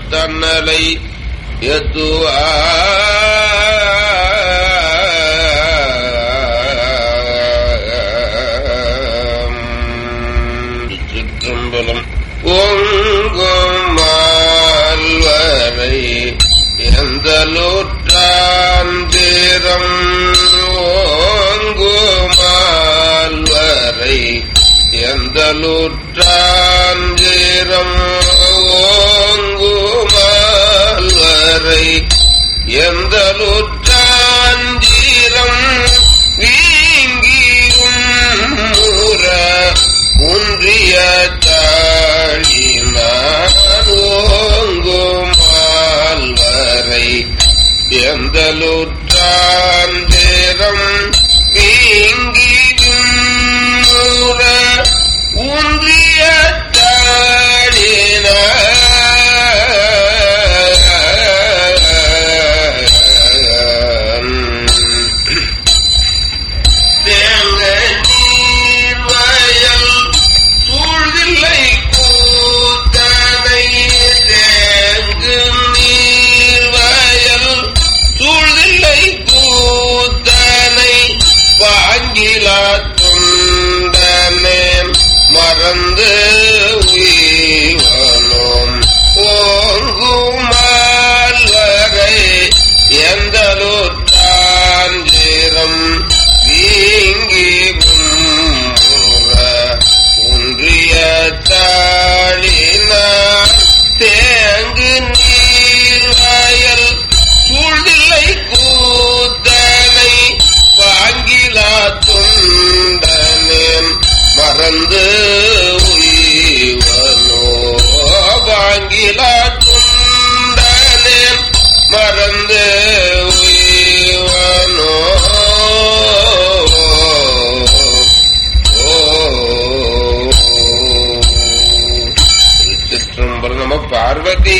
தன்னலை எத்துவா சிற்றம்பலம் ஓங்கும் மால்வரை எந்தலூற்றான் தீரம் ஓங்கும் மால்வரை எந்தலூற்றான் தீரம் ஓங்கும் மால்வரை எந்தலூற்றான் தீரம் வீங்கியும் முற குன்றிய தாழினோங்கும் மால்வரை எந்தலுற்றான் தேரம் வீங்கியும் முற ஊன்றிய தாழின தேங்க நீர் வயல் சூழ்தில்லை கூத்தனை தேங்கு நீர் வயல் சூழ்தில்லை கூத்தனை வாங்கிலா துண்டனே மறந்து உய்வனோம் ஓங்குமால் வரை எந்தலூர் தாஞ்சிரம் வீங்கி முற ஒன்றிய தாழினார் தேங்கு நீர் வயல் சூழ்நிலை கூத்தனை வாங்கிலா துண்டனேன் மறந்து உய்வனோ வாங்கிலா துண்டனேன் மறந்து உய்வனோ திருச்சிற்றம்பலம் நம பார்வதி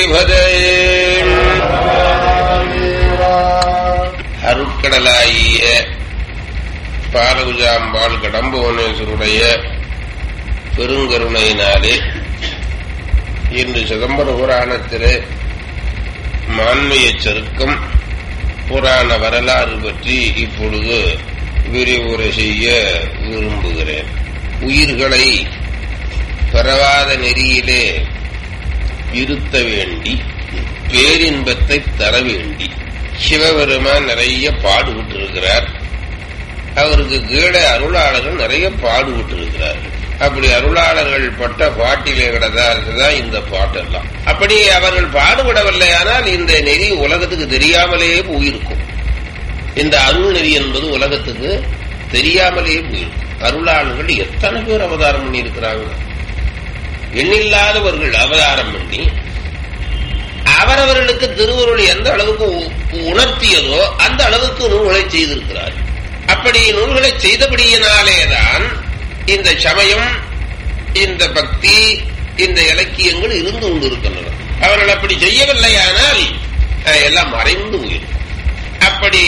அருட்கடலாகிய பாலகுஜாம்பாள் கடம்புவனேஸ்வருடைய பெருங்கருணையினாலே இன்று சிதம்பர புராணத்திலே மான்மிய சருக்கம் புராண வரலாறு பற்றி இப்பொழுது விரிவுரை செய்ய விரும்புகிறேன் உயிர்களை பரவாத நெறியிலே இருத்த வேண்டி பேரின்பத்தை தர வேண்டி சிவபெருமான் நிறைய பாடுபட்டு இருக்கிறார் அவருக்கு கீழே அருளாளர்கள் நிறைய பாடுபட்டு இருக்கிறார்கள் அப்படி அருளாளர்கள் பட்ட பாட்டிலே கிடதான் இந்த பாட்டெல்லாம் அப்படி அவர்கள் பாடுபடவில்லை ஆனால் இந்த நெறி உலகத்துக்கு தெரியாமலேயே போயிருக்கும் இந்த அருள் நெறி என்பது உலகத்துக்கு தெரியாமலேயே போயிருக்கும் அருளாளர்கள் எத்தனை பேர் அவதாரம் பண்ணி இருக்கிறாங்க எண்ணில்லாதவர்கள் அவதாரம் பண்ணி அவரவர்களுக்கு திருவருள் எந்த அளவுக்கு உ- உணர்த்தியதோ அந்த அளவுக்கு நூல்களை செய்திருக்கிறார் அப்படி நூல்களை செய்தபடியினாலேதான் இந்த சமயம் இந்த பக்தி இந்த இலக்கியங்கள் இருந்து கொண்டிருக்கின்றன அவர்கள் அப்படி செய்யவில்லையானால் அஹ், எல்லாம் மறைந்து போயிடும் அப்படி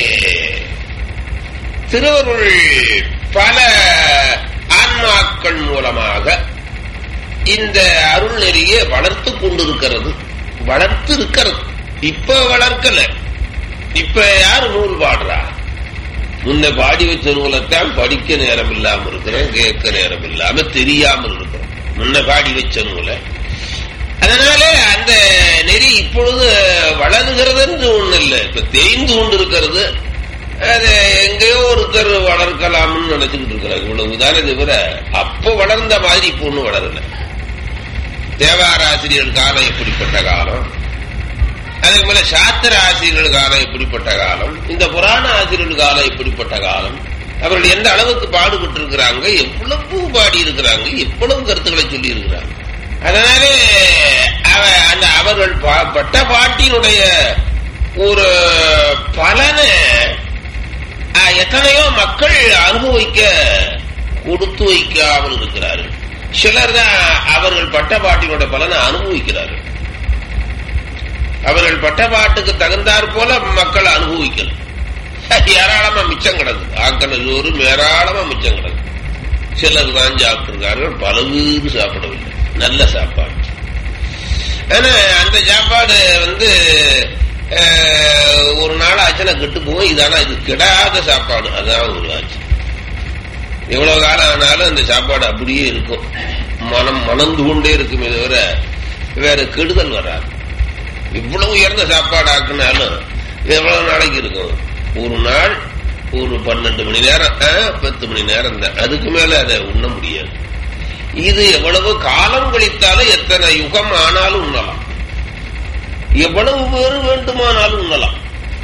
திருவருள் பல ஆன்மாக்கள் மூலமாக இந்த அருள் நெறியை வளர்த்து கொண்டிருக்கிறது வளர்த்து இருக்கிறது இப்ப வளர்க்கல இப்ப யார் நூல் பாடுறா முன்ன பாடி வச்ச நூலைத்தான் படிக்க நேரம் இல்லாம இருக்கிறோம் கேட்க நேரம் இல்லாம தெரியாமல் இருக்கிறோம் முன்ன பாடி வச்ச நூலை அதனால அந்த நெறி இப்பொழுது வளருகிறதுன்னு ஒண்ணு இல்லை இப்ப தேய்ந்து கொண்டு இருக்கிறது அது எங்கேயோ ஒருத்தர் வளர்க்கலாம்னு நினைச்சுக்கிட்டு இருக்கிறார் இவ்வளவுதானே தவிர அப்ப வளர்ந்த மாதிரி இப்ப ஒண்ணும் வளரல தேவார ஆசிரியர் காலம் எப்படிப்பட்ட காலம் அதே போல சாத்திர ஆசிரியர்கள் காலம் எப்படிப்பட்ட காலம் இந்த புராண ஆசிரியர்கள் காலம் எப்படிப்பட்ட காலம் அவர்கள் எந்த அளவுக்கு பாடுபட்டு இருக்கிறாங்க எவ்வளவு பாடி இருக்கிறாங்க எவ்வளவு கருத்துக்களை சொல்லி இருக்கிறாங்க அதனாலே அவ- அந்த அவர்கள் பா- பட்ட பாட்டினுடைய ஒரு பலனை அஹ், எத்தனையோ மக்கள் அனுபவிக்க கொடுத்து வைக்காமல் இருக்கிறார்கள் சிலர் தான் அவர்கள் பட்ட பாட்டினுடைய பலனை அனுபவிக்கிறார்கள் அவர்கள் பட்ட பாட்டுக்கு தகுந்தாற் போல மக்கள் அனுபவிக்கணும் ஏராளமா மிச்சம் கிடக்குது ஆக்கன சோறு ஏராளமா மிச்சம் கிடக்குது சிலர் தான் சாப்பிட்டிருக்கார்கள் பல பேர் சாப்பிடவில்லை நல்ல சாப்பாடு ஆனா அந்த சாப்பாடு வந்து அஹ், ஒரு நாள் ஆச்சுன்னா கெட்டு போகும் இது ஆனா இது கெடாத சாப்பாடு அதான் ஒரு ஆச்சு எவ்வளவு காலம் ஆனாலும் அந்த சாப்பாடு அப்படியே இருக்கும் மனம் மணந்து கொண்டே இருக்குமே தவிர வேற கெடுதல் வராது இவ்வளவு உயர்ந்த சாப்பாடு ஆக்குனாலும் எவ்வளவு நாளைக்கு இருக்கும் ஒரு நாள் ஒரு பன்னெண்டு மணி நேரம் ஆ, பத்து மணி நேரம் தான் அதுக்கு மேல அதை உண்ண முடியாது இது எவ்வளவு காலம் கழித்தாலும் எத்தனை யுகம் ஆனாலும் உண்ணலாம் எவ்வளவு பேர் வேண்டுமானாலும் உண்ணலாம்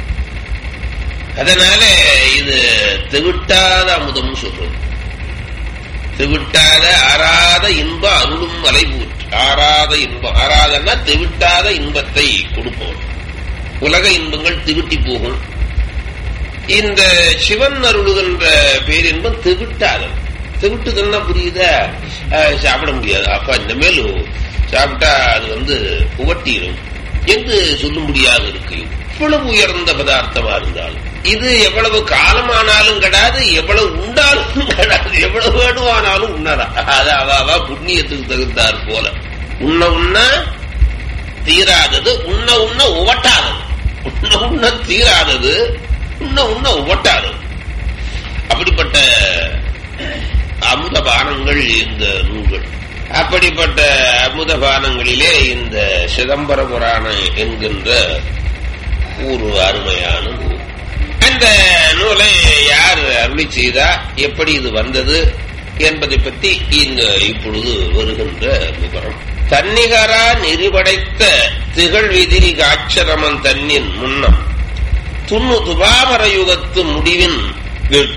அதனால இது தெவிட்டாத அமுதம் சொல்றது தெவிட்டாத ஆறாத இன்ப அருளும் மலைபூற்று ஆறாத இன்பம் ஆறாதன்னா தெவிட்டாத இன்பத்தை கொடுப்போம் உலக இன்பங்கள் திவிட்டி போகும் இந்த சிவன் அருளுகின்ற பேரின்பம் தெவிட்டாதது தெவிட்டுதுன்னா புரியுதா அஹ், சாப்பிட முடியாது அப்ப இனிமேல் சாப்பிட்டா அது வந்து உவட்டிடும் என்று சொல்லும்படியாக இருக்கு இவ்வளவு உயர்ந்த பதார்த்தமா இருந்தாலும் இது எவ்வளவு காலமானாலும் கிடையாது எவ்வளவு உண்டாலும் கிடையாது எவ்வளவு வேணுமானாலும் உண்ணலாம் அது அவ அவ புண்ணியத்துக்கு தகுந்தார் போல உண்ண உண்ண தீராதது உண்ண உண்ண உவட்டாதது உண்ண உண்ண தீராதது உண்ண உண்ண உவட்டாதது அப்படிப்பட்ட அமுத பானங்கள் இந்த நூல்கள் அப்படிப்பட்ட அமுத பானங்களிலே இந்த சிதம்பர புராணம் என்கின்ற ஒரு அருமையான நூல் அந்த நூலை யார் அருளி செய்தா எப்படி இது வந்தது என்பதை பற்றி இங்கு இப்பொழுது வருகின்ற விவரம் தன்னிகரா நெறிபடைத்த திகழ் விதிரி காட்சரமன் தன்னின் முன்னம் துண்ணு துபாமர யுகத்து முடிவின் வீழ்.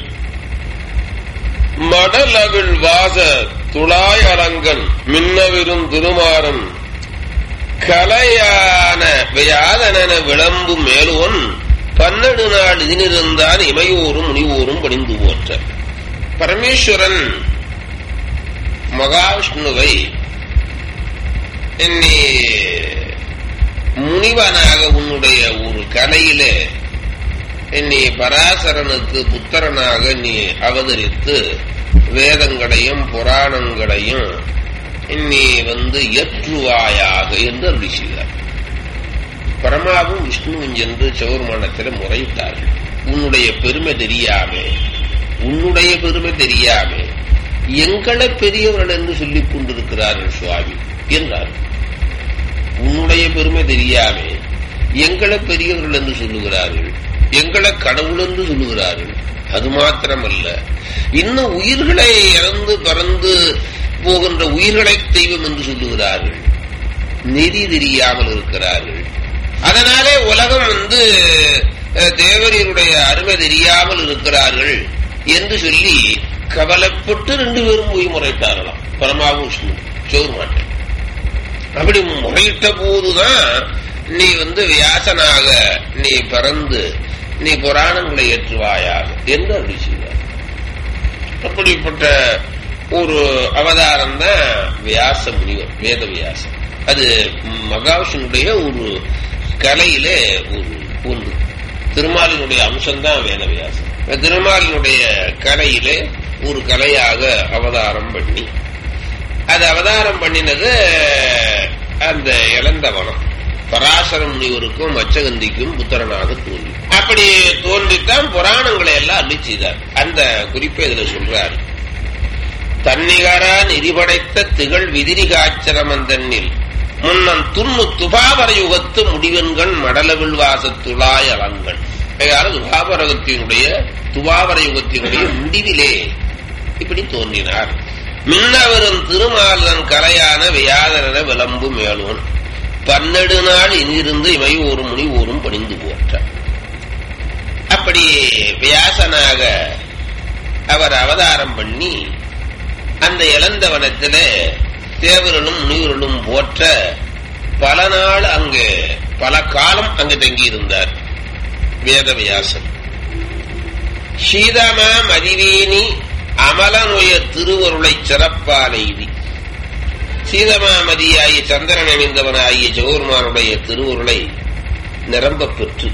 மடலவிழ் வாச துளாய் அரங்கன் மின்னவிரும் திருமாறன் கலையான வியாதனன விளம்பு மேலோன் பன்னெடு நாள் இதனிருந்தான் இமையோரும் முனிவோரும் பணிந்து போற்ற பரமேஸ்வரன் மகாவிஷ்ணுவை நீ முனிவனாக உன்னுடைய ஒரு கலையிலே நீ பராசரனுக்கு புத்திரனாக நீ அவதரித்து வேதங்களையும் புராணங்களையும் நீ வந்து ஏற்றுவாயாக என்று அருளி செய்தார் பரமாவும் விஷ்ணுவும் சென்று சௌர்மானத்தில் முறையிட்டார்கள் உன்னுடைய பெருமை தெரியாமே உன்னுடைய பெருமை தெரியாமே எங்களை பெரியவர்கள் என்று சொல்லிக் கொண்டிருக்கிறார்கள் சுவாமி என்றார் உன்னுடைய பெருமை தெரியாமே எங்களை பெரியவர்கள் என்று சொல்லுகிறார்கள் எங்களை கடவுள் என்று சொல்லுகிறார்கள் அது மாத்திரமல்ல இன்னும் உயிர்களை இறந்து பறந்து போகின்ற உயிர்களை தெய்வம் என்று சொல்லுகிறார்கள் நெறி தெரியாமல் இருக்கிறார்கள் அதனாலே உலகம் வந்து அஹ், தேவரீருடைய அருமை தெரியாமல் இருக்கிறார்கள் என்று சொல்லி கவலைப்பட்டு ரெண்டு பேரும் போய் முறையிட்டார்களாம் பரமாவும் விஷ்ணு சோர்மாட்டேன் அப்படி முறையிட்ட போதுதான் நீ வந்து வியாசனாக நீ பிறந்து நீ புராணங்களை ஏற்றுவாயாக என்று அருளி செய்தார் அப்படிப்பட்ட ஒரு அவதாரம் தான் வியாச முனிவர் வேத வியாசம் அது மகாவிஷ்ணுடைய ஒரு கலையிலே ஒரு ஒன்று திருமாலினுடைய அம்சம்தான் வேத வியாசம் திருமாலினுடைய கலையிலே ஒரு கலையாக அவதாரம் பண்ணி அது அவதாரம் பண்ணினது அந்த இளந்தவனம் பராசர முனிவருக்கும் மச்சகந்திக்கும் புத்திரனாக தோன்றி அப்படி தோன்றித்தான் புராணங்களை எல்லாம் அள்ளி செய்தார் அந்த குறிப்பை இதுல சொல்றார் தன்னிகரா நெறிபடைத்த திகழ் விதிரி காச்சரமந்தன்னில் முன்னன் துண்ணு துபாவர யுகத்து முடிவெண்கண் மடலவில் வாசத்துளாய் அலங்கண் ஆகையால் துபாவரகத்தினுடைய துபாவர யுகத்தினுடைய முடிவிலே இப்படி தோன்றினார் மின்னவரும் திருமாலன் கலையான வியாதன விளம்பு மேலோன் பன்னெடு நாள் இனிருந்து இமை ஒரு முனி ஓரும் பணிந்து போற்றார் அப்படி வியாசனாக அவர் அவதாரம் பண்ணி அந்த இளந்தவனத்தில தேவர்களும் முனிவர்களும் போற்ற பல நாள் அங்கு பல காலம் அங்கு தங்கியிருந்தார் வேதவியாசன் சீதமா மதிவேணி அமலனுய திருவருளை சிறப்பாலைதி சீதமாமதியாகிய சந்திரன் அணிந்தவனாகிய ஜோர்மானுடைய திருவுருளை நிரம்ப பெற்று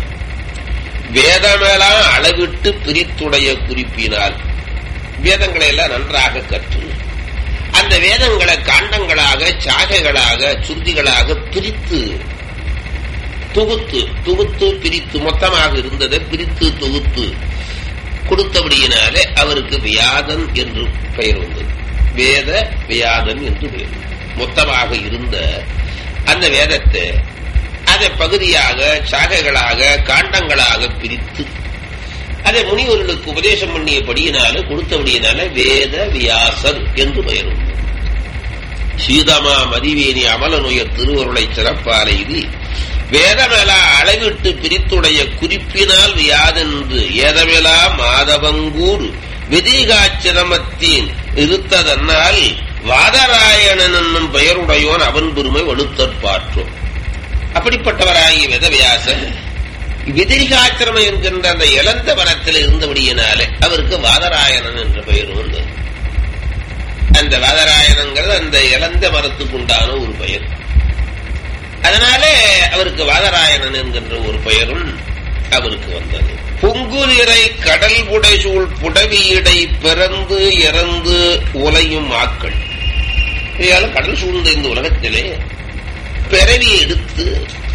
வேதமெல்லாம் அளவிட்டு பிரித்துடைய குறிப்பினால் வேதங்களை எல்லாம் நன்றாக கற்று அந்த வேதங்களை காண்டங்களாக சாகைகளாக சுருதிகளாக பிரித்து தொகுத்து தொகுத்து பிரித்து மொத்தமாக இருந்ததை பிரித்து தொகுத்து கொடுத்தபடியினாலே அவருக்கு வியாதன் என்று பெயர் வந்தது வேத வியாதன் என்று பெயர் மொத்தமாக இருந்த அந்த வேதத்தை அதை பகுதியாக சாகைகளாக காண்டங்களாக பிரித்து அதை முனிவர்களுக்கு உபதேசம் பண்ணியபடியினால கொடுத்தபடியினால வேத வியாசர் என்று பெயர் உண்டு சீதமா மதிவேணி அமலனுயர் திருவருளை சிறப்பால இது வேதமெலா அளவிட்டு பிரித்துடைய குறிப்பினால் வியாதென்று ஏதமெலா மாதவங்கூர் விதிகாச்சிரமத்தின் இருத்ததன்னால் வாதராயணன் என்னும் பெயருடையோன் அவன் பெருமை வலுத்தற்பாற்றும் அப்படிப்பட்டவராகிய வேதவியாசன் விதிரிகாச்சிரமம் என்கின்ற அந்த இளந்த வனத்தில் இருந்தபடியினாலே அவருக்கு வாதராயணன் என்ற பெயர் வந்தது அந்த வாதராயணங்கிறது அந்த இளந்த மரத்துக்கு உண்டான ஒரு பெயர் அதனாலே அவருக்கு வாதராயணன் என்கின்ற ஒரு பெயரும் அவருக்கு வந்தது பொங்குதிரை கடல் புடைசூழ் புடவியடை பிறந்து இறந்து உலையும் ஆக்கள் இதால கடல் சூழ்ந்த இந்த உலகத்திலே பிறவி எடுத்து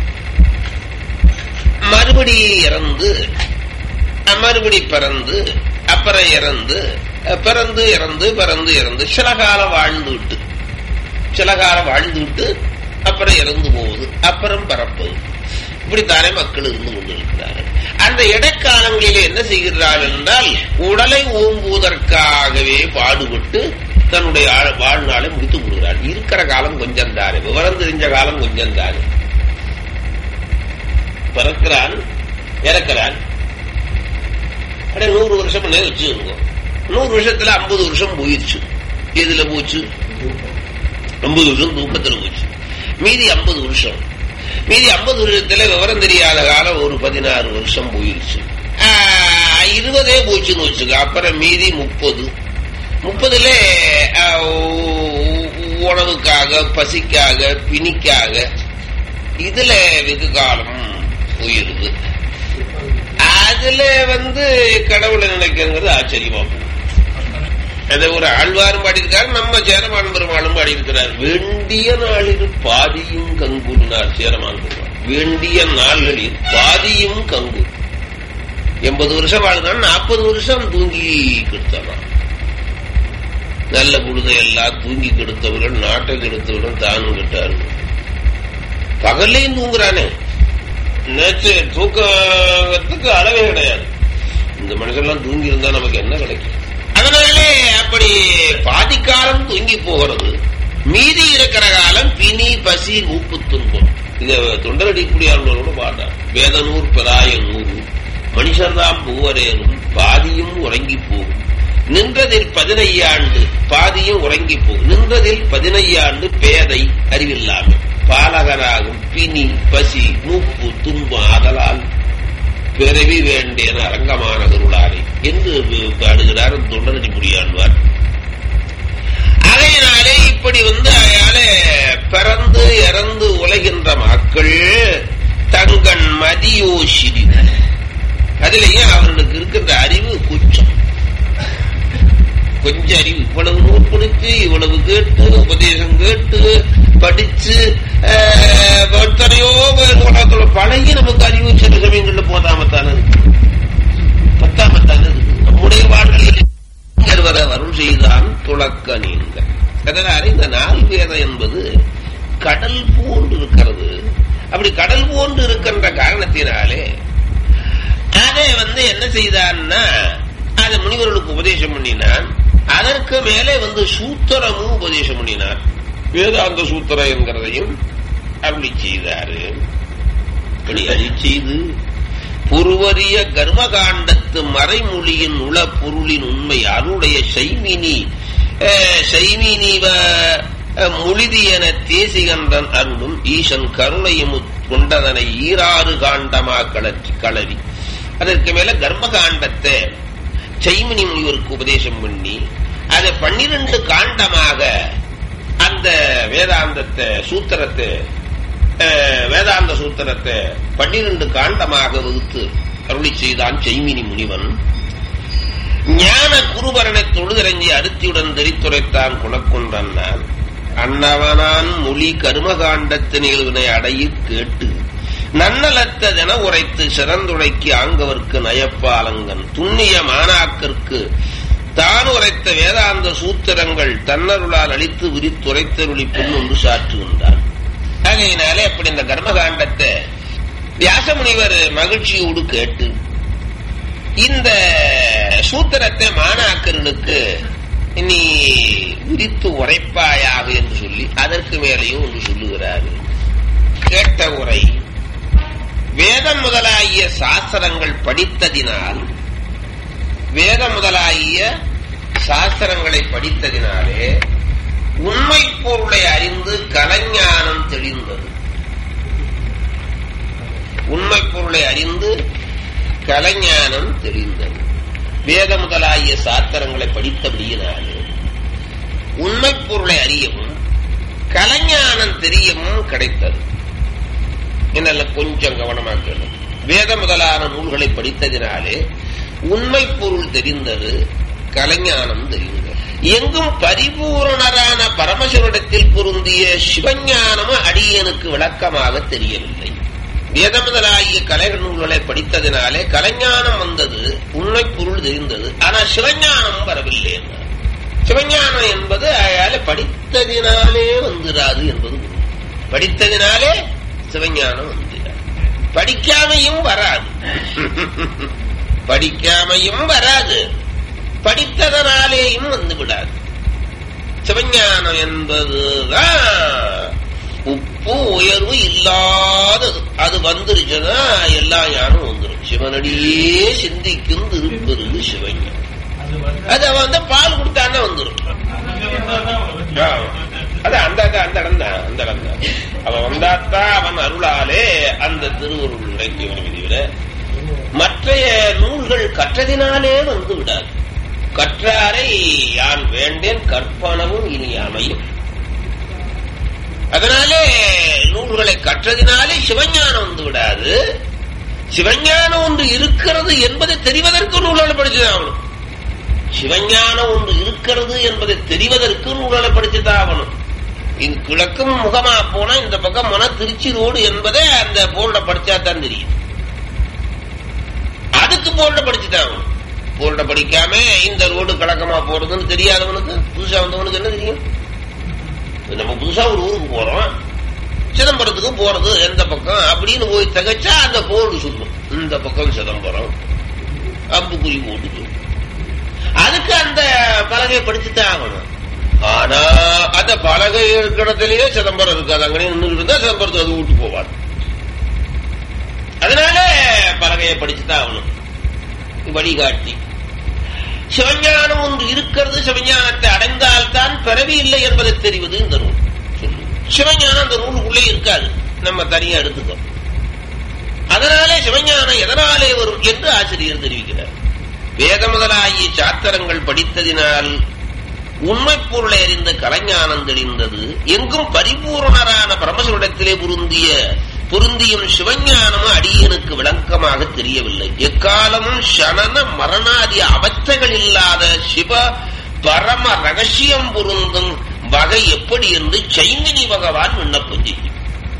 மறுபடி இறந்து மறுபடி பிறந்து அப்புறம் இறந்து பிறந்து இறந்து பிறந்து இறந்து சில காலம் வாழ்ந்து விட்டு சில காலம் வாழ்ந்து விட்டு அப்புறம் இறந்து போகுது அப்புறம் பரப்புது இப்படித்தானே மக்கள் இருந்து கொண்டிருக்கிறார்கள் அந்த இடைக்காலங்களிலே என்ன செய்கிறார்கள் என்றால் உடலை ஓம்புவதற்காகவே பாடுபட்டு தன்னுடைய வாழ்நாளை முடித்துக் கொள்கிறார் இருக்கிற காலம் கொஞ்சம் தானே விவரம் தெரிஞ்ச காலம் கொஞ்சம் தானே பிறக்கிறான் இறக்கிறான் அப்படியே நூறு வருஷம் வச்சுக்கோங்க நூறு வருஷத்துல ஐம்பது வருஷம் போயிடுச்சு எதுல போச்சு ஐம்பது வருஷம் தூக்கத்துல போச்சு மீதி ஐம்பது வருஷம் மீதி ஐம்பது வருஷத்துல விவரம் தெரியாத காலம் ஒரு பதினாறு வருஷம் போயிருச்சு இருபதே போச்சுன்னு வச்சுக்க அப்புறம் மீதி முப்பது முப்பதுல உணவுக்காக பசிக்காக பிணிக்காக இதுல வெகு காலம் போயிருது அதுல வந்து கடவுளை நினைக்கிறது ஆச்சரியமா போகும் அதை ஒரு ஆழ்வாரும் பாடியிருக்காரு நம்ம சேரமான் பெருமாளும் பாடியிருக்கிறார் வேண்டிய நாளில் பாதியும் கங்குனார் சேரமான் பெருமாள் வேண்டிய நாள்களில் பாதியும் கங்கு எண்பது வருஷம் வாழ்ந்தான் நாற்பது வருஷம் தூங்கி கெடுத்தான் நல்ல பொழுதை எல்லாம் தூங்கி கெடுத்தவர்கள் நாட்டை கெடுத்தவர்கள் தானும் கெட்டார்கள் பகல்லையும் தூங்குறானே நேற்று தூக்கத்துக்கு அளவே கிடையாது இந்த மனுஷன்லாம் தூங்கி இருந்தா நமக்கு என்ன கிடைக்கும் அதனாலே அப்படி பாதிக்காலம் தூங்கி போகிறது மீதி இருக்கிற காலம் பிணி பசி மூப்பு துன்பம் இத தொண்டரடிக்குடியாளர்களோட பாட்டார் வேதனூர் பெறாய நூறு மனுஷர்தாம் பூவரேனும் பாதியும் உறங்கி போகும் நின்றதில் பதினையாண்டு பாதியும் உறங்கி போகும் நின்றதில் பதினையாண்டு பேதை அறிவில்லாமல் பாலகராகும் பிணி பசி மூப்பு துன்பம் ஆதலால் பிறவி வேண்டியன அரங்கமான கருளாரி என்று பாடுகிறார் தொண்டரடி முடியாழ்வார் அதையினாலே இப்படி வந்து அயால பிறந்து இறந்து உலகின்ற மக்கள் தங்கன் மதியோ சிறிது அதிலேயே அவர்களுக்கு இருக்கின்ற அறிவு கொஞ்சம் கொஞ்சம் அறிவு இவ்வளவு நூற்படுத்தி இவ்வளவு கேட்டு உபதேசம் கேட்டு படிச்சு எத்தனையோ உலகத்துல பழகி நமக்கு அறிவு சில சமயங்கள்ல போதாமத்தான பத்தாமத்தான நம்முடைய வாழ்க்கையில் வர அருள் செய்தான் துளக்க நீங்க அதனால இந்த நாள் வேதம் என்பது கடல் போன்று இருக்கிறது அப்படி கடல் போன்று இருக்கின்ற காரணத்தினாலே அதை வந்து என்ன செய்தான்னா அதை முனிவர்களுக்கு உபதேசம் பண்ணினான் அதற்கு மேலே வந்து சூத்திரமும் உபதேசம் பண்ணினார் வேதாந்த சூத்திரம் என்கிறதையும் அருளி செய்தாரு அப்படி அருளி செய்து புருவரிய கர்மகாண்டத்து மறைமொழியின் உள பொருளின் உண்மை அருடைய சைமினி சைமினிவ மொழிதி என தேசிகன்றன் அருளும் ஈசன் கருணையும் கொண்டதனை ஈராறு காண்டமா கலற்றி களறி அதற்கு மேல கர்மகாண்டத்தை சைமினி முனிவருக்கு உபதேசம் பண்ணி அதை பன்னிரண்டு காண்டமாக அந்த வேதாந்தத்தை சூத்திரத்தை வேதாந்த சூத்திரத்தை பன்னிரண்டு காண்டமாக வகுத்து அருளி செய்தான் செய்மினி முனிவன் ஞான குருபரனை தொழுதிறங்கி அருத்தியுடன் தெரித்துரைத்தான் குணக்குன்றன்னான் அன்னவனான் மொழி கருமகாண்டத்து நிகழ்வினை அடையிற் கேட்டு நன்னலத்ததென உரைத்து சிறந்துடைக்கு ஆங்கவர்க்கு நயப்பாலங்கன் துண்ணிய மாணாக்கற்கு தான் உரைத்த வேதாந்த சூத்திரங்கள் தன்னருளால் அளித்து விரித்துரைத்தருளி பொன்னொன்று சாற்றுகின்றான் ஆகையினாலே அப்படி இந்த கர்மகாண்டத்தை வியாசமுனிவர் மகிழ்ச்சியோடு கேட்டு இந்த சூத்திரத்தை மாணாக்கர்களுக்கு நீ விரித்து உரைப்பாயாக என்று சொல்லி அதற்கு மேலேயும் ஒன்று சொல்லுகிறாரு கேட்ட உரை வேதம் முதலாகிய சாஸ்திரங்கள் படித்ததினால் வேத முதலாகிய சாஸ்திரங்களை படித்ததினாலே உண்மை பொருளை அறிந்து கலஞானம் தெளிந்தது உண்மை பொருளை அறிந்து கலஞானம் தெளிந்தது வேத முதலாகிய சாஸ்திரங்களை படித்தபடியினாலே உண்மை பொருளை அறியவும் கலஞானம் தெரியவும் கிடைத்தது என்னல்ல கொஞ்சம் கவனமாக கேளு வேத முதலான நூல்களை படித்ததினாலே உண்மை பொருள் தெரிந்தது கலைஞானம் தெரிந்தது எங்கும் பரிபூரணரான பரமசிவனிடத்தில் பொருந்திய சிவஞானமும் அடியனுக்கு விளக்கமாக தெரியவில்லை வேத முதலாகிய கலை நூல்களை படித்ததினாலே கலைஞானம் வந்தது உண்மை பொருள் தெரிந்தது ஆனால் சிவஞானம் வரவில்லை என்றார் சிவஞானம் என்பது அயால படித்ததினாலே வந்துராது என்பது உண்மை. படித்ததினாலே சிவஞானம் வந்துராது படிக்காமையும் வராது படிக்காமையும் வராது படித்ததனாலேயும் வந்து விடாது சிவஞானம் என்பதுதான் உப்பு உயர்வு இல்லாதது அது வந்துருச்சுன்னா எல்லா ஞானம் வந்துடும் சிவனடியே சிந்திக்கும் திருப்பெருகு சிவஞானம் அத வந்து பால் கொடுத்தானே வந்துடும் அது அந்த அந்த இடம் தான் அந்த இடம் தான் அவன் வந்தாத்தான் அவன் அருளாலே அந்த திருவருள் இலக்கியம் விதிவிட மற்றைய நூல்கள் கற்றதினாலே வந்து விடாது கற்றாரை யான் வேண்டேன் கற்பனவும் இனி அமையும் அதனாலே நூல்களை கற்றதினாலே சிவஞானம் வந்து விடாது சிவஞானம் ஒன்று இருக்கிறது என்பதை தெரிவதற்கு நூல்களை படிச்சுதான் ஆகணும் சிவஞானம் ஒன்று இருக்கிறது என்பதை தெரிவதற்கு நூல்களை படிச்சுதான் ஆகணும் இது கிழக்கும் முகமா போனா இந்த பக்கம் மன திருச்சி ரோடு என்பதை அந்த போர்ட படிச்சா தான் தெரியும் அதுக்கு போர்ட படிச்சுதான் ஆகணும் போர்ட படிக்காம இந்த ரோடு கிழக்கமா போறதுன்னு தெரியாதவனுக்கு புதுசா வந்தவனுக்கு என்ன தெரியும் நம்ம புதுசா ஒரு ஊருக்கு போறோம் சிதம்பரத்துக்கு போறது எந்த பக்கம் அப்படின்னு போய் தகச்சா அந்த போர்டு சொல்லும் இந்த பக்கம் சிதம்பரம் அம்புக்குறி போட்டு சொல்லும் அதுக்கு அந்த பலகையை படிச்சுதான் ஆகணும் ஆனா அந்த பலகை இருக்கிறதுலயே சிதம்பரம் இருக்காது அங்கே நின்று இருந்தா சிதம்பரத்தை அது விட்டு போவார் அதனால பலகையை படிச்சுதான் ஆகணும் வழிகாட்டி சிவஞானம் ஒன்று இருக்கிறது சிவஞானத்தை அடைந்தால்தான் பிறவி இல்லை என்பதை தெரிவது இந்த நூல் சொல்லு சிவஞானம் அந்த நூலுக்குள்ளே இருக்காது நம்ம தனியா எடுத்துக்கோ அதனாலே சிவஞானம் எதனாலே வரும் என்று ஆசிரியர் தெரிவிக்கிறார் வேத முதலாகிய சாத்திரங்கள் படித்ததினால் உண்மை பொருளை அறிந்த கலைஞானம் தெளிந்தது எங்கும் பரிபூர்ணரான பரமசிவனிடத்திலே பொருந்திய பொருந்தியும் சிவஞானமும் அடியனுக்கு விளக்கமாக தெரியவில்லை எக்காலமும் சனன மரணாதி அவஸ்தைகள் இல்லாத சிவ பரம ரகசியம் பொருந்தும் வகை எப்படி என்று சைந்தினி பகவான் விண்ணப்பம் செய்யும்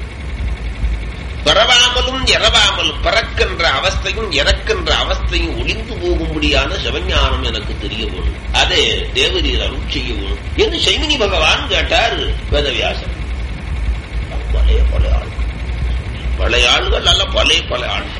பிறவாமலும் இறவாமலும் பிறக்கின்ற அவஸ்தையும் இறக்கின்ற அவஸ்தையும் ஒளிந்து போகும்படியான சிவஞானம் எனக்கு தெரிய வேணும் அதே தேவரீர் அருள் செய்ய வேணும் என்று சைமினி பகவான் கேட்டார் வேதவியாசன் பழைய பழைய ஆள் பழைய ஆளுகள் அல்ல பழைய பல ஆள்கள்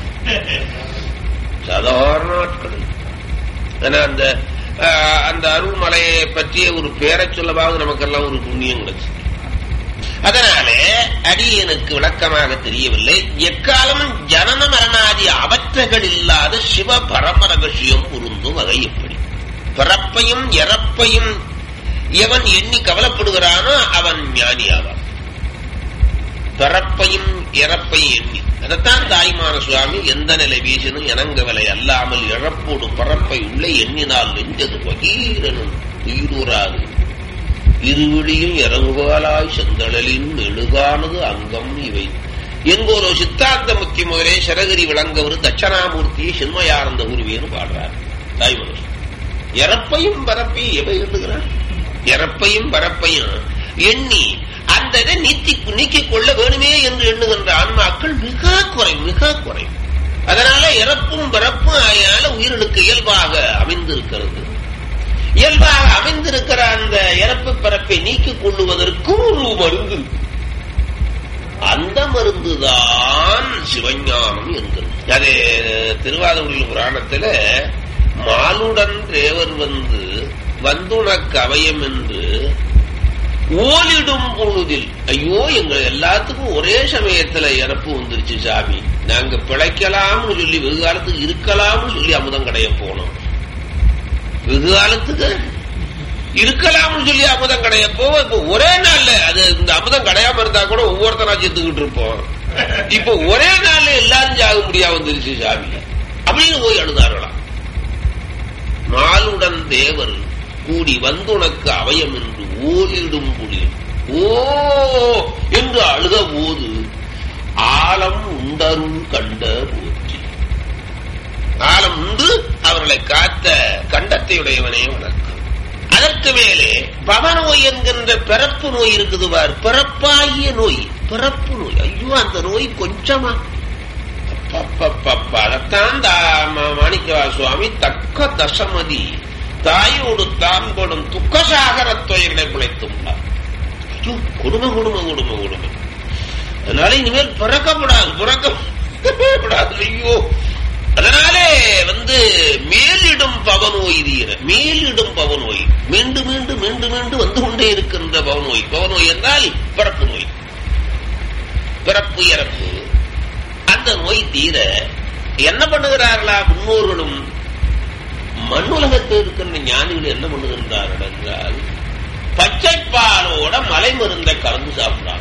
சாதாரண ஆட்கள் ஏன்னா அந்த ஆஹ், அந்த அருள்மலையை பற்றிய ஒரு பேரை சொல்லவாவது நமக்கெல்லாம் ஒரு புண்ணியம் கிடைச்சு அதனாலே அடியனுக்கு விளக்கமாக தெரியவில்லை எக்காலமும் ஜனன மரணாதி அவற்றகள் இல்லாத சிவ பரம ரகசியம் பொருந்தும் வகை எப்படி பிறப்பையும் இறப்பையும் எவன் எண்ணி கவலைப்படுகிறானோ அவன் ஞானியாவான் பிறப்பையும் இறப்பையும் எண்ணி அதைத்தான் தாய்மான சுவாமி எந்த நிலை வீசனும் இணங்கவில்லை அல்லாமல் இழப்போடு பரப்பை உள்ளே எண்ணினால் நெஞ்சது பகீரனும் உயிரூராது இருவிழியும் இறங்குகாலாய் செந்தழலின் எழுகானது அங்கம் இவை எங்கோரோ சித்தாந்த முத்தி முதலே சரகிரி விளங்கவர் தட்சணாமூர்த்தியை சின்மயானந்த உருவேன்னு பாடுறார் தாய்மனு இறப்பையும் பரப்பையும் எவை எண்ணுகிறான் இறப்பையும் பரப்பையும் எண்ணி அந்த இதை நீத்தி நீக்கிக் கொள்ள வேணுமே என்று எண்ணுகின்ற ஆன்மாக்கள் மிக குறைவு மிக குறைவு அதனால இறப்பும் பிறப்பும் ஆயால உயிர்களுக்கு இயல்பாக அமைந்திருக்கிறது இயல்பாக அமைந்திருக்கிற அந்த இறப்பு பிறப்பை நீக்கிக் கொள்ளுவதற்கும் ஒரு மருந்து இருக்கு. அந்த மருந்துதான் சிவஞானம் என்கிறது அது திருவாதூரில் புராணத்துல மாலுடன் தேவர் வந்து வந்துனக்கு அவயம் என்று ஓலிடும் பொழுதில் ஐயோ எங்க எல்லாத்துக்கும் ஒரே சமயத்துல இறப்பு வந்துருச்சு சாமி நாங்க பிழைக்கலாம்னு சொல்லி வெகு காலத்துக்கு இருக்கலாம்னு சொல்லி அமுதம் கடைய போனோம் வெகு காலத்துக்கு இருக்கலாம்னு சொல்லி அமுதம் கடைய போவோம் இப்ப ஒரே நாள்ல அது இந்த அமுதம் கடையாம இருந்தா கூட ஒவ்வொருத்தரா செத்துக்கிட்டு இருப்போம் இப்ப ஒரே நாள்ல எல்லாரும் சாக முடியாம வந்துருச்சு சாமி அப்படின்னு போய் அழுதார்களாம் நாளுடன் தேவர் கூடி வந்துனக்கு அவயம் என்று ஓலிடும் குடி ஓ என்று அழுத போது ஆழம் உண்டருள் கண்ட போற்றி ஆழம் உண்டு அவர்களை காத்த கண்டத்தையுடையவனே வணக்கம் அதற்கு மேலே பவநோய் என்கின்ற பிறப்பு நோய் இருக்குது பார் பிறப்பாகிய நோய் பிறப்பு நோய் ஐயோ அந்த நோய் கொஞ்சமா அப்பப்பப்பப்பா, அதைத்தான் தா- ம- மாணிக்கவா சுவாமி தக்க தசமதி தாயோடு தான் படும் துக்கசாகர துயர்களை பிழைத்துள்ளார் ஐயோ, கொடுமை கொடுமை கொடுமை கொடுமை அதனால இனிமேல் பிறக்கப்படாது பிறக்கப்படாது ஐயோ அதனாலே வந்து மேலிடும் பவநோய் தீர மேலிடும் பவநோய் மீண்டும் மீண்டும் மீண்டும் மீண்டும் வந்து கொண்டே இருக்கின்ற பவநோய் பவநோய் என்றால் பிறப்பு நோய் பிறப்பு இறப்பு அந்த நோய் தீர என்ன பண்ணுகிறார்களா முன்னோர்களும் மண்ணுலகத்தில் இருக்கின்ற ஞானிகள் என்ன பண்ணுகின்றார்கள் என்றால் பச்சைப்பாலோட மலை மருந்தை கலந்து சாப்பிடுறாங்க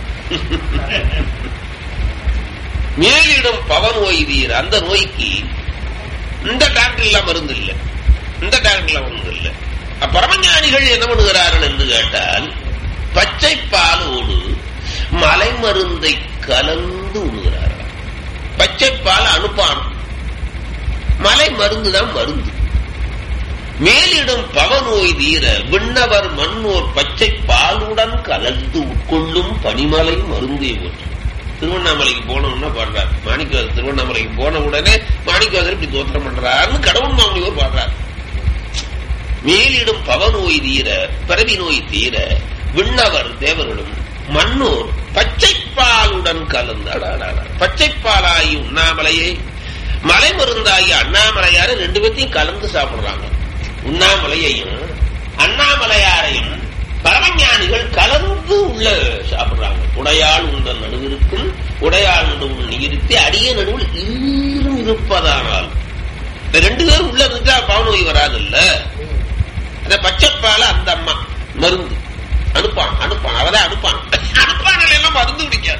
மேலிடும் பவ நோய் தீர அந்த நோய்க்கு இந்த டாக்டர்ல மருந்து இல்லை இந்த டாக்டர்ல மருந்து இல்லை பரமஞானிகள் என்ன பண்ணுகிறார்கள் என்று கேட்டால் பச்சை பாலோடு மலை மருந்தை கலந்து உண்ணுகிறார்கள் பச்சை பால் அனுப்பானம் மலை மருந்து தான் மருந்து மேலிடும் பவநோய் தீர விண்ணவர் மண்ணோர் பச்சை பாலுடன் கலந்து உட்கொள்ளும் பனிமலை மருந்தே போற்று திருவண்ணாமலைக்கு போனோம்னா பாடுறார் மாணிக்கவாசர் திருவண்ணாமலைக்கு போன உடனே மாணிக்கவாசர் இப்படி தோத்திரம் பண்றாருன்னு கடவுள் மாமனியோர் பாடுறார் மேலிடும் பவநோய் தீர பிறவி நோய் தீர விண்ணவர் தேவர்களும் மண்ணோர் பச்சைப்பாலுடன் கலந்து அடாடாடா. பச்சைப்பாலாகி உண்ணாமலையை மலை மருந்தாகி அண்ணாமலையார ரெண்டு பேர்த்தையும் கலந்து சாப்பிடுறாங்க உண்ணாமலையையும் அண்ணாமலையாரையும் பரமஞானிகள் கலந்து உள்ள சாப்பிடுறாங்க உடையாள் உண்ட நடுவிற்கும் உடையாள் நடுவில் நீரித்து அடிய நடுவில் ஈரும் இருப்பதானால் இந்த ரெண்டு பேரும் உள்ள இருந்தா பாவநோய் வராதுல்ல அந்த பச்சைப்பால அந்த அம்மா மருந்து அனுப்பான் அனுப்பான் அவதான் அனுப்பான் அனுப்பான் எல்லாம் மருந்து பிடிக்காது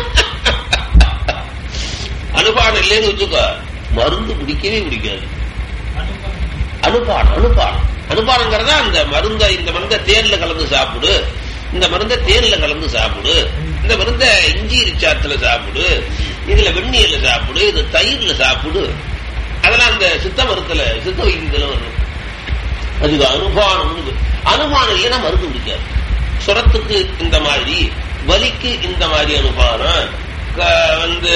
அனுப்பான் இல்லைன்னு வச்சுக்கோ மருந்து பிடிக்கவே பிடிக்காது அனுப்பான் அனுப்பான் அனுப்பானங்கிறதா அந்த மருந்தை இந்த மருந்தை தேன்ல கலந்து சாப்பிடு இந்த மருந்தை தேன்ல கலந்து சாப்பிடு இந்த மருந்தை இஞ்சி ரிச்சாத்துல சாப்பிடு இதுல வெந்நீர்ல சாப்பிடு இது தயிர்ல சாப்பிடு அதெல்லாம் அந்த சித்த மருத்துல சித்த வைத்தியத்துல வரும் அதுக்கு அனுபானம் அனுமானம் இல்லைன்னா மருந்து பிடிக்காது சுரத்துக்கு இந்த மாதிரி வலிக்கு இந்த மாதிரி அனுபானம் க- வந்து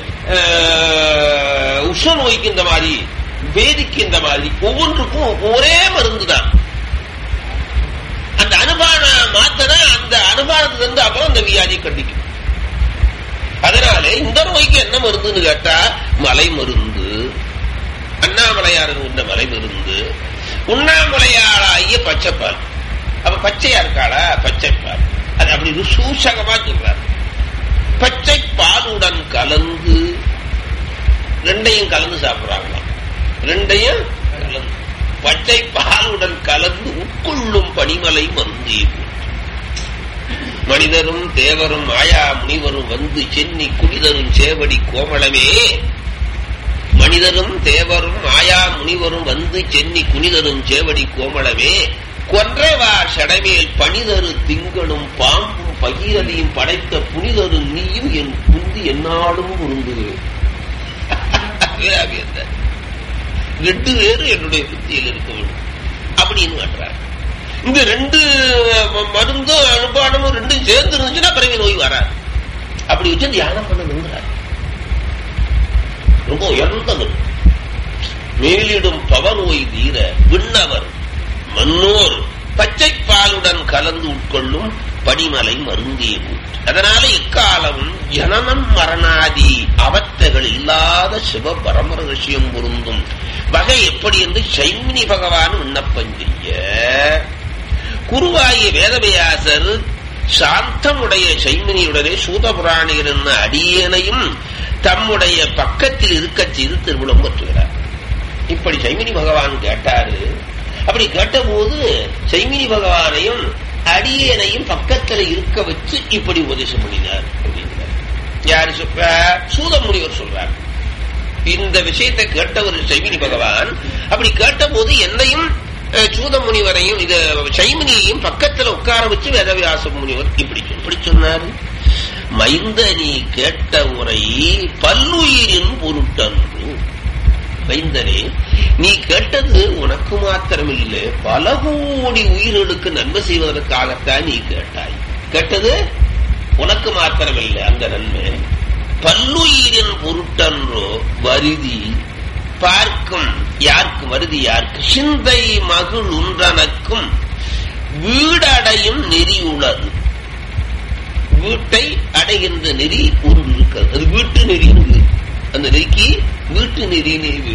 அஹ், உஷ நோய்க்கு இந்த மாதிரி வேதிக்கு இந்த மாதிரி ஒவ்வொன்றுக்கும் ஒரே மருந்து தான் அந்த அனுபான மாத்திர அந்த அனுபானத்துல இருந்து அப்புறம் அந்த வியாதி கண்டிக்கும் அதனால இந்த நோய்க்கு என்ன மருந்துன்னு கேட்டா மலை மருந்து அண்ணாமலையார் உண்ட மலை மருந்து உண்ணாமலையாளாகிய பச்சைப்பால் அப்ப பச்சையா இருக்காளா பச்சைப்பால் அது அப்படி ருசூசகமா சொல்றார் பச்சை பாலுடன் கலந்து ரெண்டையும் கலந்து சாப்பிடுறாங்களாம் ரெண்டையும் கலந்து பச்சை பாலுடன் கலந்து உட்கொள்ளும் பனிமலை மருந்தே மனிதரும் தேவரும் ஆயா முனிவரும் வந்து சென்னி குடிதரும் சேவடி கோமளமே மனிதரும் தேவரும் ஆயா முனிவரும் வந்து சென்னி குனிதரும் சேவடி கோமளமே கொன்றைவா சடமேல் பணிதரு திங்களும் பாம்பும் பகீரதியும் படைத்த புனிதரும் நீயும் என் குந்தி என்னாலும் பொருந்துகிறேன் ரெண்டு பேரும் என்னுடைய புத்தியில் இருக்க வேண்டும் அப்படின்னு காட்டுறாரு இந்த ரெண்டு மருந்தும் அனுபானமும் ரெண்டும் சேர்ந்து இருந்துச்சுன்னா பிறவி நோய் வராது அப்படி வச்சு தியானம் பண்ணணுங்கிறார் ரொம்ப உயர்ந்தது மேலிடும் பவநோய் தீர விண்ணவர் மன்னோர் பச்சை பாலுடன் கலந்து உட்கொள்ளும் படிமலை மருந்திய அதனால இக்காலமும் ஜனனம் மரணாதி அவத்தைகள் இல்லாத சிவ பரமர விஷயம் பொருந்தும் வகை எப்படி என்று சைமினி பகவான் விண்ணப்பம் செய்ய குருவாகிய வேதவியாசர் சாந்தமுடைய சைமினியுடனே சூதபுராணியர் என்ன அடியேனையும் தம்முடைய பக்கத்தில் இருக்க செய்து திருவிழம் பெற்றுகிறார் இப்படி சைமினி பகவான் கேட்டாரு அப்படி கேட்டபோது சைமினி பகவானையும் அடியேனையும் பக்கத்துல இருக்க வச்சு இப்படி உபதேசம் பண்ணினார் அப்படிங்கிறார் யாரு சூத முனிவர் சொல்றார் இந்த விஷயத்தை கேட்டவர் சைமினி பகவான் அப்படி கேட்டபோது என்னையும் சூத முனிவரையும் இது சைமினியையும் பக்கத்துல உட்கார வச்சு வேதவியாச முனிவர் இப்படி இப்படி சொன்னாரு மைந்த நீ கேட்ட உரை பல்லுயிரின் பொருட்டன்று மைந்தனே நீ கேட்டது உனக்கு மாத்திரமில்லை பல கோடி உயிர்களுக்கு நன்மை செய்வதற்காகத்தான் நீ கேட்டாய் கேட்டது உனக்கு மாத்திரமில்லை அந்த நன்மை பல்லுயிரின் பொருட்டன்றோ வருதி பார்க்கும் யாருக்கு வருதி யாருக்கு சிந்தை மகள் உன்றனக்கும் வீடடையும் நெறி உள்ளது வீட்டை அடைகின்ற நெறி ஒன்று இருக்கிறது அது வீட்டு நெறி அந்த நெறிக்கு வீட்டு நெறி நெறி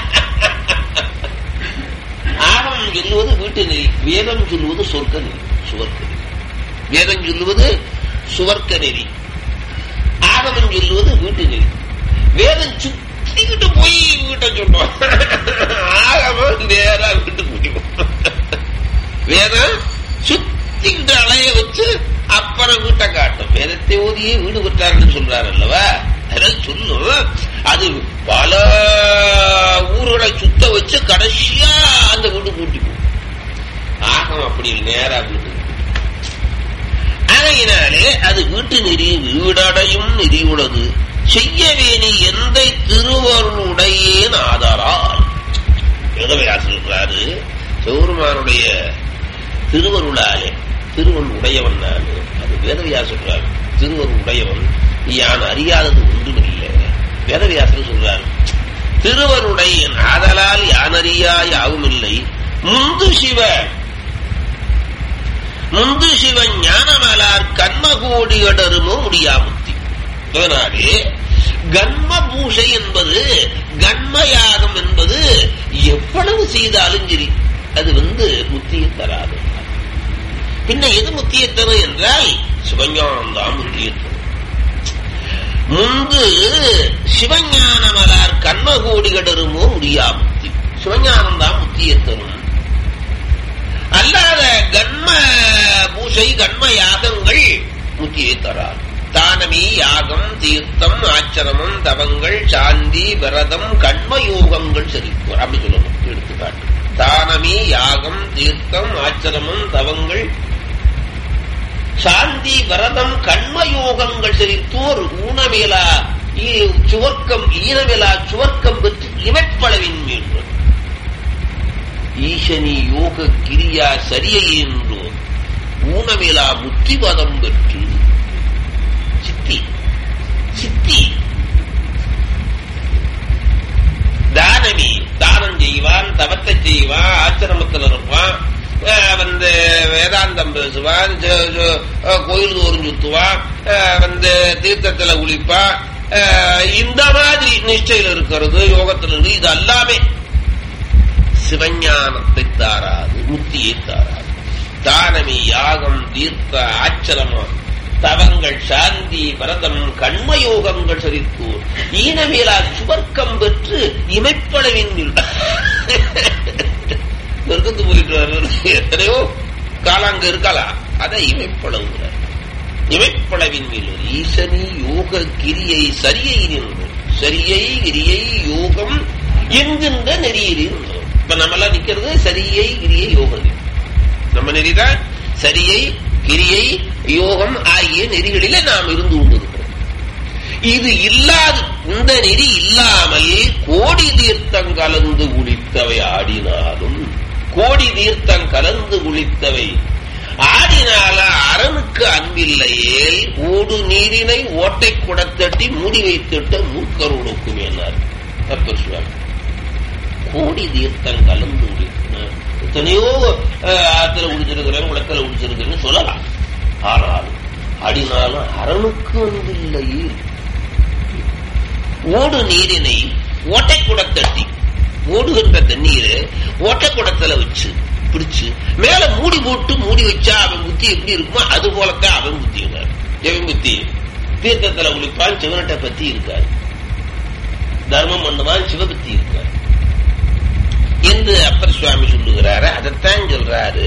ஆகம் சொல்லுவது வீட்டு நெறி வேதம் சொல்லுவது சொர்க்க நெறி சுவர்க்க நெறி வேதம் சொல்லுவது சுவர்க்க நெறி ஆகமம் சொல்லுவது வீட்டு நெறி வேதம் சுத்திக்கிட்டு போய் வீட்டை சொல்லுவோம் ஆகமம் நேரா வீட்டுக்கு முடியும் வேதம் சுத்திக்கிட்டு அலைய வச்சு அப்புறம் வீட்டை காட்டும் வேதத்தை ஓதியே வீடு பெற்றாருன்னு சொல்றாரு அல்லவா அதெல்லாம் சொல்லும் அது பல ஊர்களை சுத்த வச்சு கடைசியா அந்த வீடு கூட்டி போகும் ஆகம் அப்படி நேரா வீடு ஆகையினாலே அது வீட்டு நெறி வீடடையும் நெறி உள்ளது செய்யவேணி எந்த திருவருளுடையேன் ஆதாரால் வேதவியாசர் சொல்றாரு சிவருமானுடைய திருவருளாலே திருவருள் உடையவன் நான் அது வேதவியாசர் சொல்றாரு திருவருள் உடையவன் யான் அறியாதது ஒன்றுமில்லை வேதவியாசர் சொல்றாரு திருவருடைய ஆதலால் யானறியா யாவுமில்லை முந்து சிவ முந்து சிவ ஞானமலார் கண்மகோடி இடருமோ முடியாமுத்தி அதனாலே கண்ம பூஷை என்பது கண்மயாகம் என்பது எவ்வளவு செய்தாலும் சரி அது வந்து முத்தியை தராது பின்ன எது முத்தியை தரும் என்றால் சிவஞானம் தான் முத்தியை தரும் முன்பு சிவஞானமலார் கண்மகோடி கடருமோ முடியாமுத்தி சிவஞானம் தான் முத்தியை தரும் அல்லாத கண்ம பூசை கண்ம யாகங்கள் முத்தியை தராது தானமி யாகம் தீர்த்தம் ஆச்சரமம் தவங்கள் சாந்தி விரதம் கண்ம யோகங்கள் சரி அப்படி சொல்லணும் எடுத்துக்காட்டு தானமி யாகம் தீர்த்தம் ஆச்சரமம் தவங்கள் சாந்தி விரதம் கண்மயோகங்கள் செறித்தோர் ஊனமேலா சுவர்க்கம் ஈனமேலா சுவர்க்கம் பெற்று இவற்பளவின் மீண்டும் ஈசனி யோக கிரியா சரியை என்றோர் ஊனமேலா முத்திவதம் பெற்று சித்தி சித்தி தானமி தானம் செய்வான் தவத்தை செய்வான் ஆச்சிரமத்தில் இருப்பான் வந்து வேதாந்தம் பேசுவான் கோயில் தோறும் சுத்துவான் வந்து தீர்த்தத்துல குளிப்பான் இந்த மாதிரி நிச்சயில் இருக்கிறது யோகத்தில் இருக்கு இது எல்லாமே சிவஞானத்தை தாராது முத்தியை தாராது தானமி யாகம் தீர்த்த ஆச்சரமம் தவங்கள் சாந்தி விரதம் கண்மயோகங்கள் சரித்தோர் ஈனமேலா சுவர்க்கம் பெற்று இமைப்பளவின் சொர்க்கத்து போயிட்டு எத்தனையோ காலாங்க இருக்கலாம் அதை இமைப்பளவுகிறார் இமைப்பளவின் மேல் ஈசனி யோக கிரியை சரியை நின்றோம் சரியை கிரியை யோகம் என்கின்ற நெறியில் இருந்தோம் இப்ப நம்ம எல்லாம் நிக்கிறது சரியை கிரியை யோகம் நம்ம நெறிதான் சரியை கிரியை யோகம் ஆகிய நெறிகளில நாம் இருந்து கொண்டிருக்கிறோம் இது இல்லாது இந்த நெறி இல்லாமல் கோடி தீர்த்தம் கலந்து குடித்தவை ஆடினாலும் கோடி தீர்த்தம் கலந்து குளித்தவை ஆடினால அரணுக்கு அன்பில்லையேல் ஊடு நீரினை ஓட்டை குடத்தட்டி மூடி வைத்திட்ட மூக்கருளுக்கும் என்னார் அப்பர் சுவாமி கோடி தீர்த்தம் கலந்து குளித்தன எத்தனையோ அஹ், ஆத்துல குடிச்சிருக்கிறேன் குளத்துல குடிச்சிருக்கிறேன்னு சொல்லலாம் ஆனால் அடினாலும் அரணுக்கு அன்பில்லையே ஓடு நீரினை ஓட்டை குடத்தட்டி ஓடுகின்ற தண்ணீரை ஓட்டை குடத்துல வச்சு பிடிச்சு மேல மூடி போட்டு மூடி வச்சா அவன் புத்தி எப்படி இருக்குமோ அது போலத்தான் அவன் புத்தி எவன் புத்தி தீர்த்தத்துல குளிப்பான் சிவனட்டை பத்தி இருக்காரு தர்மம் பண்ணுவான் சிவபக்தி இருக்காரு என்று அப்பர் சுவாமி சொல்லுகிறாரு அதைத்தான் சொல்றாரு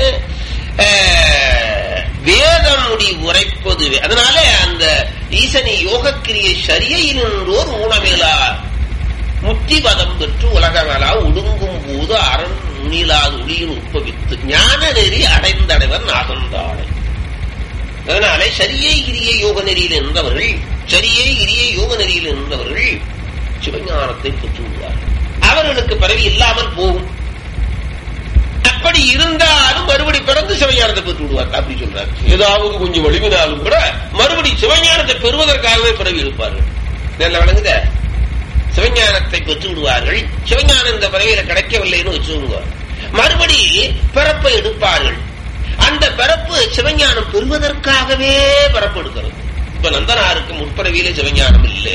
அஹ், வேதம் முடி உரைப்பது வே- அதனால அந்த ஈசனி யோகக்கிரியை சரியையினோர் ஊனமேலா முத்தி பதம் பெற்று உலகமேலா ஒடுங்கும் போது அரண் நீலாது ஒளியில் உற்பவித்து ஞான நெறி அடைந்தடைவர் நாகந்தாளை அதனாலே சரியை கிரியை யோக நெறியில் நின்றவர்கள் சரியை கிரியை யோக நெறியில் நின்றவர்கள் சிவஞானத்தை பெற்று விடுவார்கள் அவர்களுக்கு பிறவி இல்லாமல் போகும் அப்படி இருந்தாலும் மறுபடி பிறந்து சிவஞானத்தை பெற்று விடுவார் அப்படி சொல்றார் ஏதாவது கொஞ்சம் வலிவினாலும் கூட மறுபடி சிவஞானத்தை பெறுவதற்காகவே பிறவி இருப்பார்கள் நல்லா வழங்குத சிவஞானத்தை பெற்று விடுவார்கள் சிவஞானம் இந்த பிறவியில கிடைக்கவில்லைன்னு வச்சுக்கோங்க மறுபடி பிறப்பை எடுப்பார்கள் அந்த பிறப்பு சிவஞானம் பெறுவதற்காகவே பிறப்பு எடுக்கிறது இப்ப நந்தனாருக்கு முற்பிறவியில சிவஞானம் இல்லை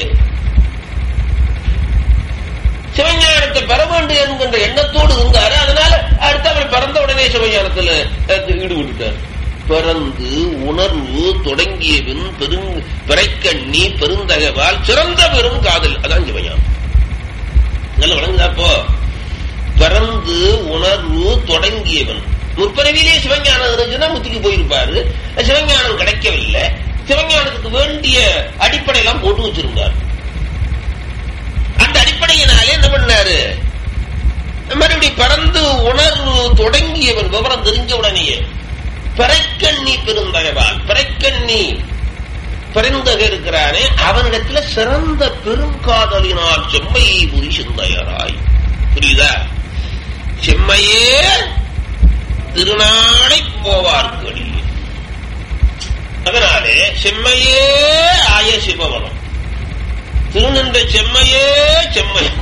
சிவஞானத்தை பெற வேண்டும் என்கின்ற எண்ணத்தோடு இருந்தாரு அதனால அடுத்து அவர் பிறந்த உடனே சிவஞானத்துல அஹ், ஈடுபட்டுட்டார் பிறந்து உணர்வு தொடங்கியவின் பெருங் பிறைக்கண்ணி பெருந்தகவால் சிறந்த பெரும் காதல் அதான் சிவஞானம் நல்ல வழங்குதாப்போ பிறந்து உணர்வு தொடங்கியவன் முற்பிறவிலே சிவஞானம் இருந்துச்சுன்னா முத்திக்கு போயிருப்பாரு சிவஞானம் கிடைக்கவில்லை சிவஞானத்துக்கு வேண்டிய அடிப்படையெல்லாம் போட்டு வச்சிருந்தார் அந்த அடிப்படையினாலே என்ன பண்ணாரு மறுபடியும் பிறந்து உணர்வு தொடங்கியவன் விவரம் தெரிஞ்ச உடனேயே பிறைக்கண்ணி பெருந்தகவால் பிறைக்கண்ணி பிறந்தக இருக்கிறானே அவனிடத்துல சிறந்த பெருங்காதலினால் செம்மையை புரி சிந்தையராய் புரியுதா செம்மையே திருநாளை போவார்கள் அதனாலே செம்மையே ஆய சிவவனம் திருநின்ற செம்மையே செம்மையம்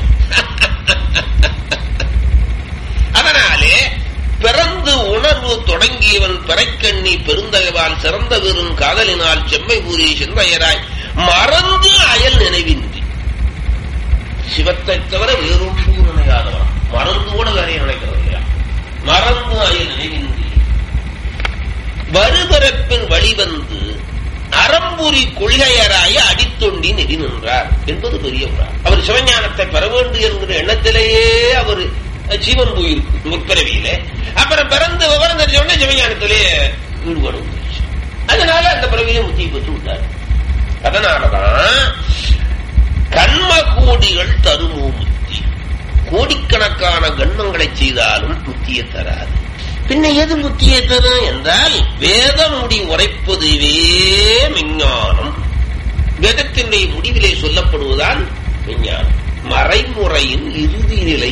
அதனாலே பிறந்து உணர்வு தொடங்கியவன் பிறைக்கண்ணி பெருந்தகவால் சிறந்த பெரும் காதலினால் செம்மை கூறி செந்தையராய் மறந்து அயல் நினைவின்றி சிவத்தை தவிர வேறொன்று நினைக்காதவன் மறந்து கூட வேறைய நினைக்கிறது இல்லையா மறந்து அயல் நினைவின்றி வருபிறப்பின் வழிவந்து அறம்புரி கொள்கையராய அடித்தொண்டி நெறி நின்றார் என்பது பெரிய புறார் அவர் சிவஞானத்தை பெற வேண்டும் என்கிற எண்ணத்திலேயே அவர் ஜீவன் போயிருக்கு முற்பிறவியிலே அப்புறம் பிறந்து விவரம் தெரிஞ்ச உடனே சிவஞானத்திலே ஈடுபாடு வந்துருச்சு அதனால அந்த பிறவியை முத்தியை பெற்று விட்டார் அதனாலதான் கண்ம கோடிகள் தருமோ முத்தி கோடிக்கணக்கான கண்மங்களை செய்தாலும் முத்தியை தராது பின்ன எது முத்தியை தரும் என்றால் வேத முடி உரைப்பதுவே விஞ்ஞானம் வேதத்தினுடைய முடிவிலே சொல்லப்படுவதால் விஞ்ஞானம் மறைமுறையின் இறுதி நிலை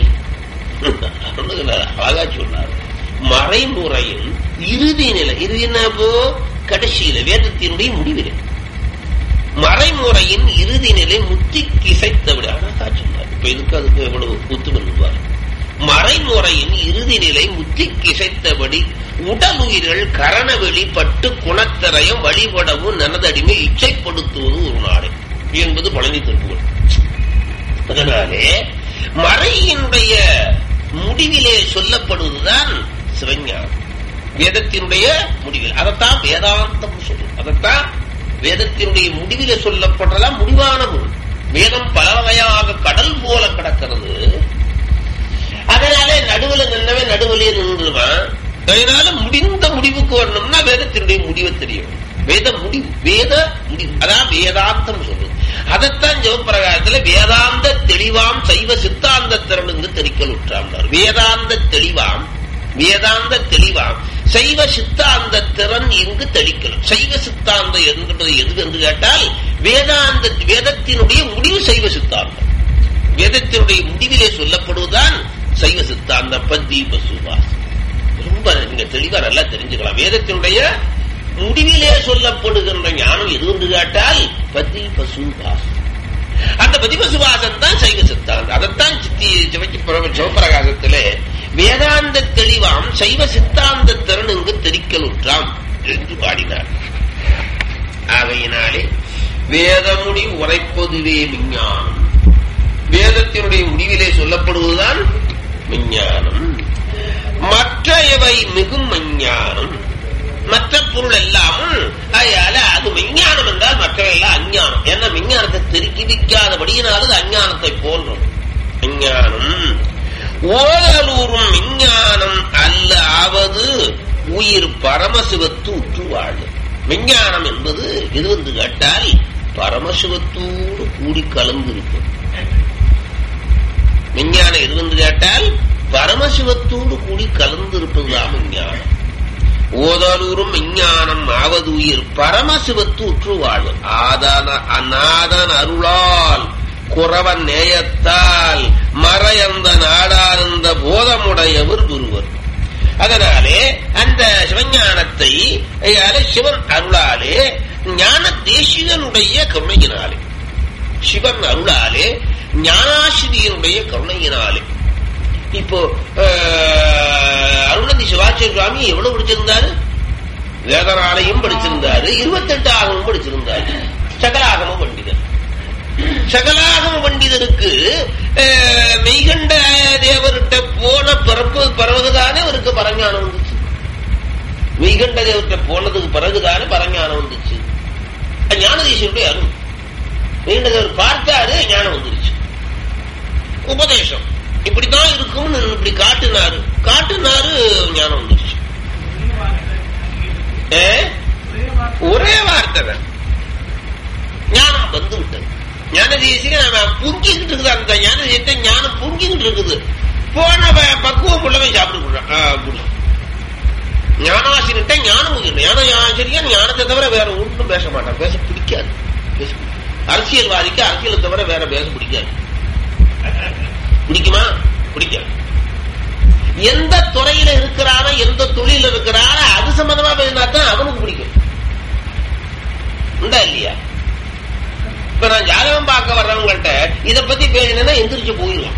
அழகா சொன்னார் மறைமுறையின் இறுதி நிலை இறுதினா போ கடைசியில வேதத்தினுடைய முடிவிலே மறைமுறையின் இறுதி நிலை முத்தி கிசைத்த விட அழகா சொன்னார் இப்ப இதுக்கு அதுக்கு எவ்வளவு ஒத்து பண்ணுவார் மறைமுறையின் இறுதி நிலை முத்தி கிசைத்தபடி உடல் உயிர்கள் கரணவெளி பட்டு குணத்திரயம் வழிபடவும் நனதடிமை இச்சைப்படுத்துவது ஒரு நாடு என்பது பழனி திருப்புகள் அதனாலே மறையினுடைய முடிவிலே சொல்லப்படுவதுதான் சிவஞானம் வேதத்தினுடைய முடிவில் அதைத்தான் வேதாந்தம் சொல்லும் அதைத்தான் வேதத்தினுடைய முடிவிலே சொல்லப்படுறதா முடிவான பொருள் வேதம் பல வகையாக கடல் போல கிடக்கிறது அதனாலே நடுவுல நின்னவே நடுவிலே நின்றுவான் அதனால முடிந்த முடிவுக்கு வரணும்னா வேதத்தினுடைய முடிவை தெரியும் வேத முடிவு வேத முடிவு அதான் வேதாந்தம் சொல்லுது அதைத்தான் சிவபிரகாரத்துல வேதாந்த தெளிவாம் சைவ சித்தாந்த திறனுங்க தெரிக்கல் உற்றாண்டார் வேதாந்த தெளிவாம் வேதாந்த தெளிவாம் சைவ சித்தாந்த திறன் இங்கு தெளிக்கலும் சைவ சித்தாந்தம் என்பது எது என்று கேட்டால் வேதாந்த வேதத்தினுடைய முடிவு சைவ சித்தாந்தம் வேதத்தினுடைய முடிவிலே சொல்லப்படுவதுதான் சைவ சித்தாந்த பத்தி பசுபாசம் ரொம்ப நீங்க தெளிவா நல்லா தெரிஞ்சுக்கலாம் வேதத்தினுடைய முடிவிலே சொல்லப்படுகின்ற ஞானம் எது என்று கேட்டால் பதி பசுபாசம் அந்த பதிப சுபாசம் தான் சைவ சித்தாந்தம் அதைத்தான் சித்தி சிவச்சி சிவபிரகாசத்திலே வேதாந்த தெளிவாம் சைவ சித்தாந்த திறன் இங்கு தெரிக்கலுற்றாம் என்று பாடினார் ஆகையினாலே வேதமுடி உரைப்பதுவே விஞ்ஞானம் வேதத்தினுடைய முடிவிலே சொல்லப்படுவதுதான் விஞ்ஞானம் மற்றையவை மிகும் விஞ்ஞானம் மற்ற பொருள் எல்லாமும் அதனால அது விஞ்ஞானம் என்றால் மற்றவை எல்லாம் அஞ்ஞானம் ஏன்னா விஞ்ஞானத்தை தெருக்கி வைக்காதபடியினால அது அஞ்ஞானத்தை போன்றும் விஞ்ஞானம் ஓதலூரும் விஞ்ஞானம் அல்ல ஆவது உயிர் பரமசிவத்து உற்று வாழும் விஞ்ஞானம் என்பது எது வந்து கேட்டால் பரமசிவத்தோடு கூடி கலந்து இருக்கும் விஞ்ஞானம் எது வந்து கேட்டால் பரமசிவத்தோடு கூடி கலந்து இருப்பதுதான் விஞ்ஞானம் ஓதலூரும் விஞ்ஞானம் ஆவது உயிர் பரமசிவத்து உற்று வாழ்வு ஆதான அநாதன் அருளால் குறவன் நேயத்தால் மறையந்த நாடார்ந்த போதமுடையவர் குருவர் அதனாலே அந்த சிவஞானத்தை சிவன் அருளாலே ஞான தேசிகனுடைய கருணையினாலே சிவன் அருளாலே ஞானாசிரியனுடைய கருணையினாலே இப்போ அருணந்தி சிவாச்சாரிய சுவாமி எவ்வளவு படிச்சிருந்தாரு வேதனாலையும் படிச்சிருந்தாரு இருபத்தெட்டு ஆகமும் படிச்சிருந்தாரு சகலாகம பண்டிதர் சகலாகம பண்டிதருக்கு மெய்கண்ட தேவர்கிட்ட போன பிறப்பு பிறகுதானே அவருக்கு பரஞானம் வந்துச்சு மெய்கண்ட தேவர்கிட்ட போனதுக்கு பிறகுதானே பரஞானம் வந்துச்சு ஞானதீசனுடைய அருள் மெய்கண்ட தேவர் பார்த்தாரு ஞானம் வந்துருச்சு உபதேசம் இப்படித்தான் இருக்கும்னு இப்படி காட்டுனாரு காட்டுனாரு ஞானம் வந்துருச்சு ஒரே வார்த்தை தான் ஞானம் வந்து விட்டது ஞான தேசியம் புங்கிக்கிட்டு இருக்குது அந்த ஞான தேசத்தை ஞானம் புங்கிக்கிட்டு இருக்குது போன பக்குவம் உள்ளவன் சாப்பிட்டு ஞானாசிரியர்கிட்ட ஞானம் ஞானாசிரியர் ஞானத்தை தவிர வேற ஒன்றும் பேச மாட்டான் பேச பிடிக்காது பேச அரசியல்வாதிக்கு அரசியலை தவிர வேற பேச பிடிக்காது பிடிக்குமா பிடிக்காது எந்த துறையில இருக்கிறானோ எந்த தொழில இருக்கிறானோ அது சம்பந்தமா பேசினா தான் அவனுக்கு பிடிக்கும் உண்டா இல்லையா இப்ப நான் ஜாதகம் பார்க்க வர்றவங்கள்ட்ட இத பத்தி பேசினா எந்திரிச்சு போயிடலாம்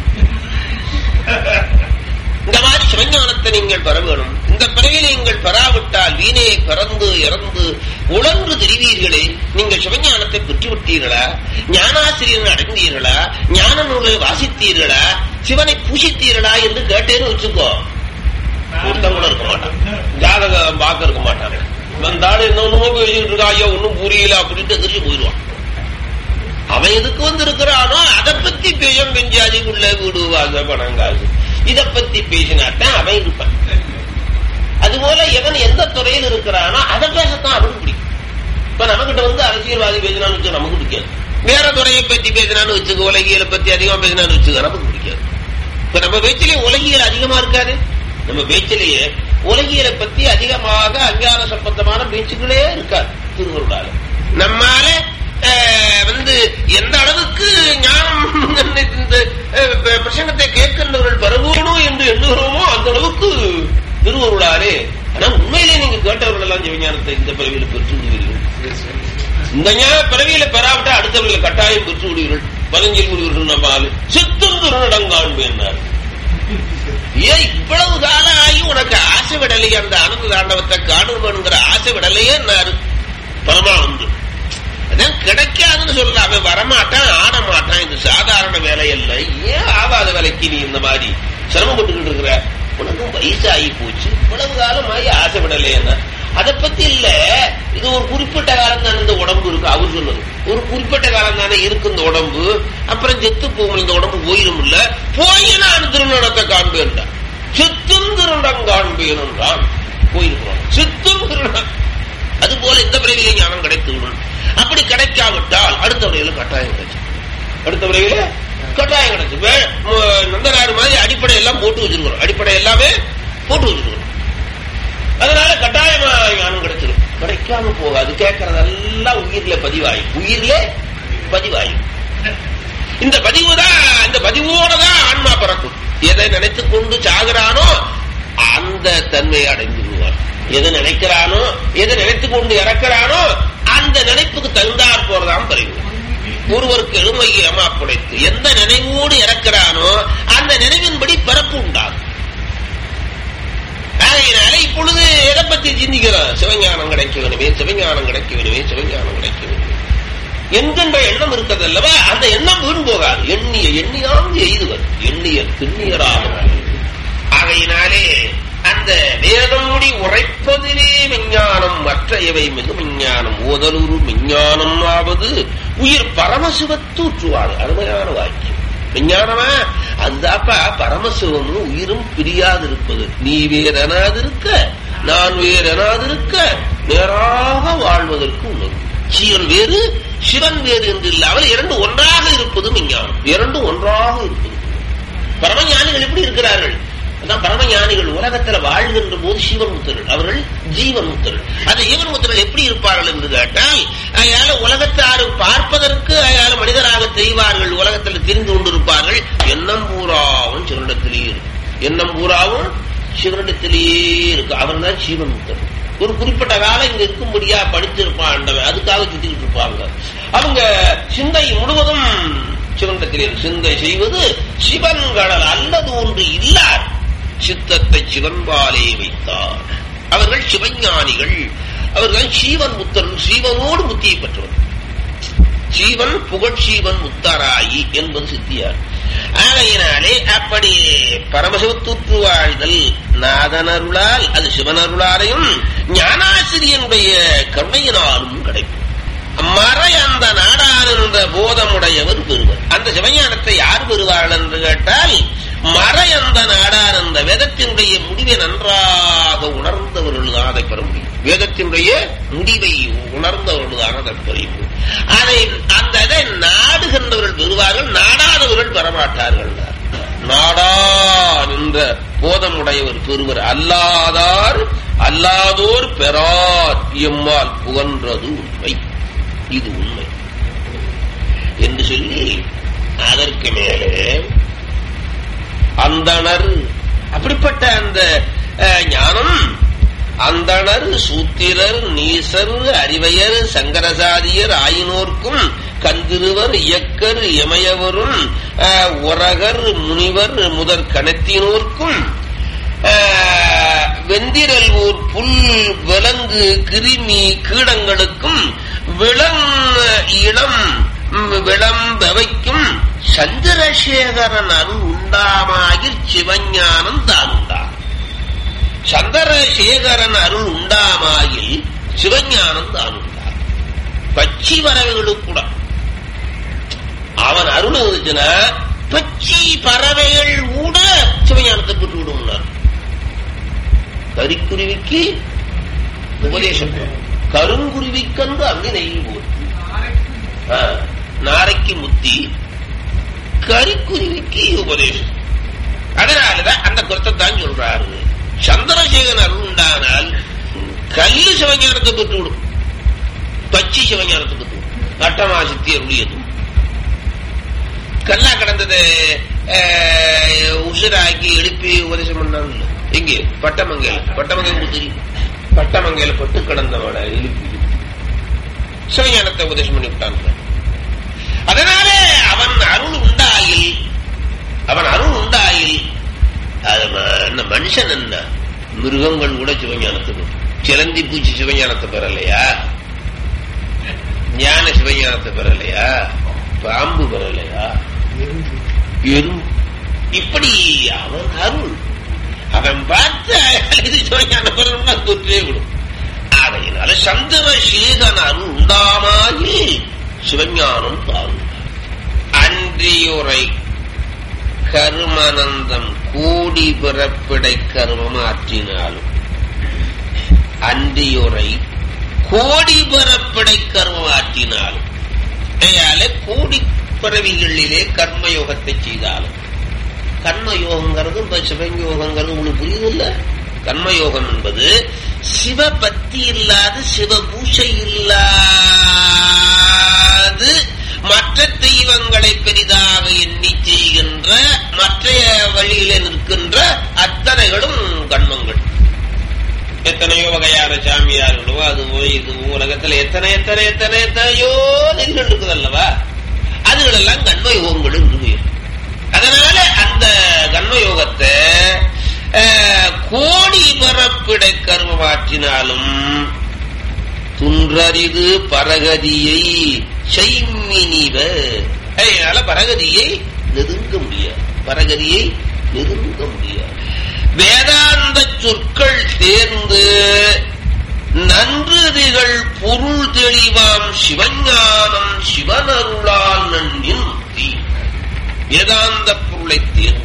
இந்த மாதிரி சிவஞானத்தை நீங்கள் பெற வேணும் இந்த பிறவில நீங்கள் பெறாவிட்டால் வீணே பிறந்து இறந்து உழன்று திரிவீர்களே நீங்கள் சிவஞானத்தை பெற்றுவிட்டீர்களா ஞானாசிரியர்கள் அடைந்தீர்களா ஞான நூலை வாசித்தீர்களா சிவனை பூசித்தீர்களா என்று கேட்டேன்னு வச்சுக்கோ ஒருத்தன் கூட இருக்க மாட்டான் ஜாதகம் பார்க்க இருக்க மாட்டான் வந்தாலும் என்னொன்னுமோ பேசிட்டு இருக்கா ஐயோ ஒன்னும் புரியல அப்படின்ட்டு எதிர்த்து போயிடுவான் அவன் எதுக்கு வந்து இருக்கிறானோ அதை பத்தி பேசும் பெஞ்சாதிக்குள்ள வீடு வாச பணம் காசு இத பத்தி பேசினாத்தான் அவன் இருப்பான் அதுபோல எவன் எந்த துறையில் இருக்கிறானோ அதை பேசத்தான் அவனுக்கு பிடிக்கும் இப்ப நம்மகிட்ட வந்து அரசியல்வாதி பேசினான்னு வச்சுக்க நமக்கு பிடிக்காது வேற துறையை பத்தி பேசினான்னு வச்சுக்க உலகியலை பத்தி அதிகமா பேசினான்னு வச்சுக்க நமக்கு பிடிக்காது இப்ப நம்ம பேச்சிலேயே உலகியல் அதிகமா இருக்காது நம்ம பேச்சிலேயே உலகியலை பத்தி அதிகமாக அஞ்ஞான சம்பந்தமான பேச்சுக்களே இருக்காது திருவருடால நம்மால வந்து எந்த அளவுக்கு ஞானம் இந்த பிரசங்கத்தை கேட்கின்றவர்கள் பெறவேணும் என்று எண்ணுகிறோமோ அந்த அளவுக்கு திருவருளாரே ஆனா உண்மையிலே நீங்க கேட்டவர்கள் எல்லாம் சிவஞானத்தை இந்த பிறவியில பெற்று விடுவீர்கள் இந்த ஞான பிறவியில பெறாவிட்டா அடுத்தவர்களை கட்டாயம் பெற்று விடுவீர்கள் பதஞ்சலி முனிவர்கள் நம்மால் சித்தும் திருநடங்காண்பேன்னார் ஏன் இவ்வளவு காலம் ஆகி உனக்கு ஆசை விடலையே அந்த ஆனந்த தாண்டவத்தை காணுங்கிற ஆசை விடலையே என்னாரு பரமானந்து அதான் கிடைக்காதுன்னு சொல்ல அவன் வரமாட்டான் ஆட மாட்டான் இது சாதாரண வேலை அல்ல ஏன் ஆவாத வேலைக்கு நீ இந்த மாதிரி சிரமப்பட்டுக்கிட்டு இருக்கிற உனக்கும் வயசாகி போச்சு இவ்வளவு காலம் ஆகி ஆசைப்படலைன்னா அதை பத்தி இல்ல இது ஒரு குறிப்பிட்ட காலம் தானே இந்த உடம்பு இருக்கு அவர் சொன்னது ஒரு குறிப்பிட்ட காலம் தானே இருக்கு இந்த உடம்பு அப்புறம் செத்து போகும் இந்த உடம்பு போயிடும் இல்ல போய் நான் திருநடத்தை காண்பேன் சித்தும் திருநடம் காண்பேன் என்றான் போயிருக்கிறோம் சித்தும் திருநடம் அது போல இந்த பிறவிலே ஞானம் கிடைத்து விடும் அப்படி கிடைக்காவிட்டால் அடுத்த முறையில கட்டாயம் கிடைச்சு அடுத்த முறையில கட்டாயம் கிடைச்சு நந்தனாறு மாதிரி அடிப்படை எல்லாம் போட்டு வச்சிருக்கிறோம் அடிப்படை எல்லாமே போட்டு வச்சிருக்கிறோம் அதனால கட்டாயமா ஞானம் கிடைச்சிடும் கிடைக்காம போகாது கேட்கறதெல்லாம் உயிர்ல பதிவாயும் உயிர்ல பதிவாயும் இந்த பதிவுதான் இந்த பதிவோட தான் ஆன்மா பிறக்கும் எதை நினைத்துக் கொண்டு சாகுறானோ அந்த தன்மையை அடைந்து விடுவார் எதை நினைக்கிறானோ எதை நினைத்துக் கொண்டு இறக்கிறானோ அந்த நினைப்புக்கு தகுந்தாற் போறதான் பிறகு ஒருவருக்கு எளிமையை அம்மா புடைத்து எந்த நினைவோடு இறக்கிறானோ அந்த நினைவின்படி பிறப்பு உண்டாகும் ஆகையினால இப்பொழுது எதை பத்தி சிந்திக்கிறோம் சிவஞானம் கிடைக்க வேணுமே சிவஞானம் கிடைக்க வேணுமே சிவஞானம் கிடைக்க வேணுமே என்கின்ற எண்ணம் இருக்கிறது அல்லவா அந்த எண்ணம் வீண் போகாது எண்ணிய எண்ணியாவது எய்துவர் எண்ணிய திண்ணியராக ஆகையினாலே அந்த வேதம் முடி உரைப்பதிலே விஞ்ஞானம் மற்ற இவை மிகு விஞ்ஞானம் ஓதலூரு விஞ்ஞானம் ஆவது உயிர் பரமசிவத்தூற்றுவாடு அருமையான வாக்கியம் விஞ்ஞானமா அந்தாப்பா பரமசிவமும் உயிரும் பிரியாதிருப்பது நீ வேறனாதிருக்க நான் வேறனாதிருக்க நேராக வாழ்வதற்கு உணர்வு சீவன் வேறு சிவன் வேறு என்று இல்லாமல் இரண்டு ஒன்றாக இருப்பது விஞ்ஞானம் இரண்டும் ஒன்றாக இருப்பது பரமஞானிகள் எப்படி இருக்கிறார்கள் அதான் பரமஞானிகள் உலகத்துல வாழ்கின்ற போது சிவன் முத்தர்கள் அவர்கள் ஜீவன் முத்தர்கள் அந்த ஜீவன் முத்தர்கள் எப்படி இருப்பார்கள் என்று கேட்டால் அயால உலகத்தாரு பார்ப்பதற்கு அயால மனிதராக தெரிவார்கள் உலகத்தில் தெரிந்து கொண்டிருப்பார்கள் எண்ணம் பூராவும் சிவனிடத்திலேயே இருக்கும் எண்ணம் பூராவும் சிவனிடத்திலேயே இருக்கு அவர் தான் ஜீவன் முத்தர்கள் ஒரு குறிப்பிட்ட காலம் இங்க இருக்கும்படியா படிச்சிருப்பான் அதுக்காக சுத்திக்கிட்டு இருப்பாங்க அவங்க சிந்தை முழுவதும் சிவனிடத்திலே சிந்தை செய்வது சிவன் கடல் அல்லது ஒன்று இல்லார் சித்தத்தை சிவன்பாலே வைத்தார் அவர்கள் சிவஞானிகள் அவர்கள் சீவன் முத்தரும் சீவனோடு முத்தியை பெற்றவர் சீவன் புகழ்ச்சீவன் முத்தராயி என்பது சித்தியார் ஆகையினாலே அப்படி பரமசிவத்தூற்று வாழ்தல் நாதனருளால் அது சிவனருளாலையும் ஞானாசிரியனுடைய கருணையினாலும் கிடைக்கும் மறை அந்த நாடான் என்ற போதமுடையவர் பெறுவர் அந்த சிவஞானத்தை யார் பெறுவார்கள் என்று கேட்டால் மறை அந்த நாடான் என்ற வேதத்தினுடைய முடிவை நன்றாக உணர்ந்தவர்கள் தான் அதை பெற முடியும் வேதத்தினுடைய முடிவை உணர்ந்தவர்கள் தான் அதை பெற முடியும் அதை அந்த இதை நாடுகின்றவர்கள் பெறுவார்கள் நாடாதவர்கள் பெறமாட்டார்கள் நாடான் என்ற போதமுடையவர் பெறுவர் அல்லாதார் அல்லாதோர் பெறார் எம்மால் புகன்றது உண்மை இது உண்மை என்று சொல்லி அதற்கு மேலே அந்தணர் அப்படிப்பட்ட அந்த ஞானம் அந்தணர் சூத்திரர் நீசர் அறிவையர் சங்கரசாதியர் ஆயினோர்க்கும் கந்திருவர் இயக்கர் இமயவரும் உரகர் முனிவர் முதற் கணத்தினோர்க்கும் வெந்திரல்வூர் புல் விலங்கு கிருமி கீடங்களுக்கும் விளங் இளம் விளம்பவைக்கும் சந்திரசேகரன் அருள் உண்டாமாகில் சிவஞானம் தான் உண்டா சந்திரசேகரன் அருள் உண்டாமாகில் சிவஞானம் தான் உண்டா பச்சி பறவைகளுக்கு கூட அவன் அருள் இருந்துச்சுன்னா பச்சி பறவைகள் கூட சிவஞானத்தை பெற்று விடும்னார் கரிக்குருவிக்கு உபதேசம் கருங்குருவிக்கன்று அங்கு நெய்யும் போது நாரைக்கு முத்தி கரிக்குருவிக்கு உபதேசம் அதனாலதான் அந்த குரத்தை தான் சொல்றாரு சந்திரசேகரன் அருள் உண்டானால் கல்லு சிவஞானத்தை பெற்று விடும் பச்சி சிவஞானத்தை பெற்று விடும் கட்டமா சித்தி அருளியதும் கல்லா கிடந்தது உசுராக்கி எழுப்பி உபதேசம் பண்ணாங்க எங்கே பட்டமங்கல் பட்டமங்கல் தெரியும் பட்டமங்கையில பட்டு கிடந்தவளை எழுப்பி சிவஞானத்தை உபதேசம் பண்ணி விட்டாங்க அதனால அவன் அருள் உண்டாயில் அவன் அருள் உண்டாயில் அது என்ன மனுஷன் என்ன மிருகங்கள் கூட சிவஞானத்துக்கு சிலந்தி பூச்சி சிவஞானத்தை பெறலையா ஞான சிவஞானத்தை பெறலையா பாம்பு பெறலையா எறும்பு இப்படி அவன் அருள் அவன் பார்த்து இது சிவஞான பெறணும்னா தொற்றே விடும் ஆகையினால சந்திரசேகன் அருள் உண்டாமாகி சிவஞானம் தாரும் அன்றியுரை கருமனந்தம் கூடி பிறப்பிடை கர்மமாற்றினாலும் அன்றியுரை கோடி பிறப்பிடை கர்மமாற்றினாலும் கோடி பிறவிகளிலே கர்மயோகத்தை செய்தாலும் கர்மயோகங்கிறது இப்ப சிவயோகங்கிறது உங்களுக்கு புரியுது இல்ல கர்மயோகம் என்பது சிவபக்தி இல்லாது சிவபூஷை இல்லாது மற்ற தெய்வங்களை பெரிதாக எத்தனை எத்தனை எத்தனை எத்தனையோ நெறிகள் இருக்குது அல்லவா அதுகளெல்லாம் கண்ம யோகங்கள் என்று பெயர் அதனால அந்த கண்ம யோகத்தை அஹ், கோடி பரப்பிடை கர்மமாற்றினாலும் துன்றறிது பரகதியை செய்மினிவ அதனால பரகதியை நெருங்க முடியாது பரகதியை நெருங்க முடியாது வேதாந்த சொற்கள் தேர்ந்து நன்றுதிகள் பொருள் தெளிவாம் சிவஞானம் சிவனருளால் நன்னின் முக்தி வேதாந்த பொருளை தேர்ந்து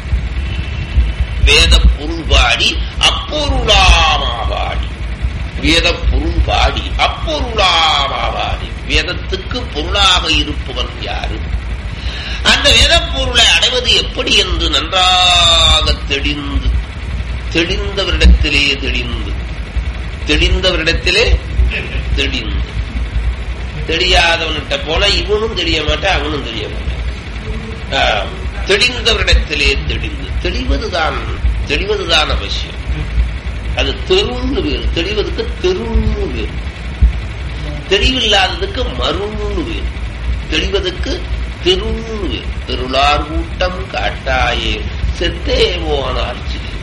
வேத பொருள் பாடி அப்பொருளாமாவாடி வேத பொருள் பாடி அப்பொருளாமாவாடி வேதத்துக்கு பொருளாக இருப்பவன் யாரு அந்த வேத பொருளை அடைவது எப்படி என்று நன்றாக தெளிந்து தெளிந்தவரிடத்திலே தெளிந்து தெளிந்தவரிடத்திலே தெளிந்து தெரியாதவன்கிட்ட போல இவனும் தெரிய மாட்டான் அவனும் தெரிய மாட்டான் ஆம். தெளிந்தவரிடத்திலே தெளிந்து தெளிவதுதான் தெளிவதுதான் அவசியம் அது தெருள்னு வேறு தெளிவதுக்கு தெருள்னு வேறு தெளிவில்லாததுக்கு மருள்னு வேறு தெளிவதற்கு தெருள்னு வேறு தெருளார் கூட்டம் காட்டாயே செத்தே போனால்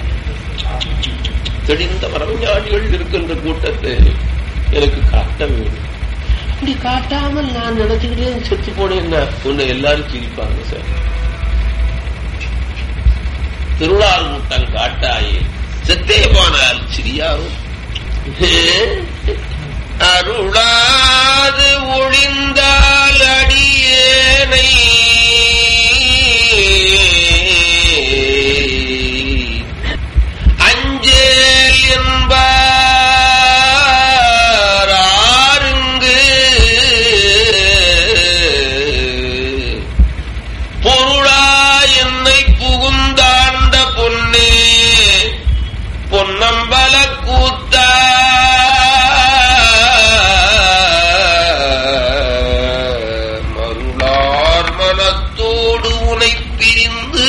தெளிந்த மரஞானிகள் இருக்கின்ற கூட்டத்தை எனக்கு காட்ட வேண்டும் அப்படி காட்டாமல் நான் நினைச்சுக்கிட்டே செத்து போனேன்னா உன்னை எல்லாரும் சிரிப்பாங்க சார் திருவிழார் கூட்டம் காட்டாயே செத்தே போனால் சிரியாரோ அருளாது ஒளிந்தால் அடியேனை அஞ்சேல் என்பார் ஆருங்கு பொருளா என்னை புகுந்தாண்ட பொன்னே பொன்னம்பல கூத்தா மருளார் மனத்தோடு உனை பிரிந்து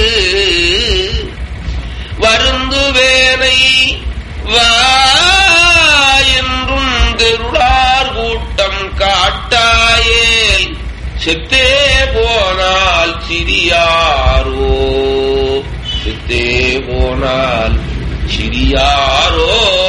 வருந்துவேனை வா என்றும் தெருளார் கூட்டம் காட்டாயேல் செத்தே போனால் சிறியாரோ செத்தே போனால் சிறியாரோ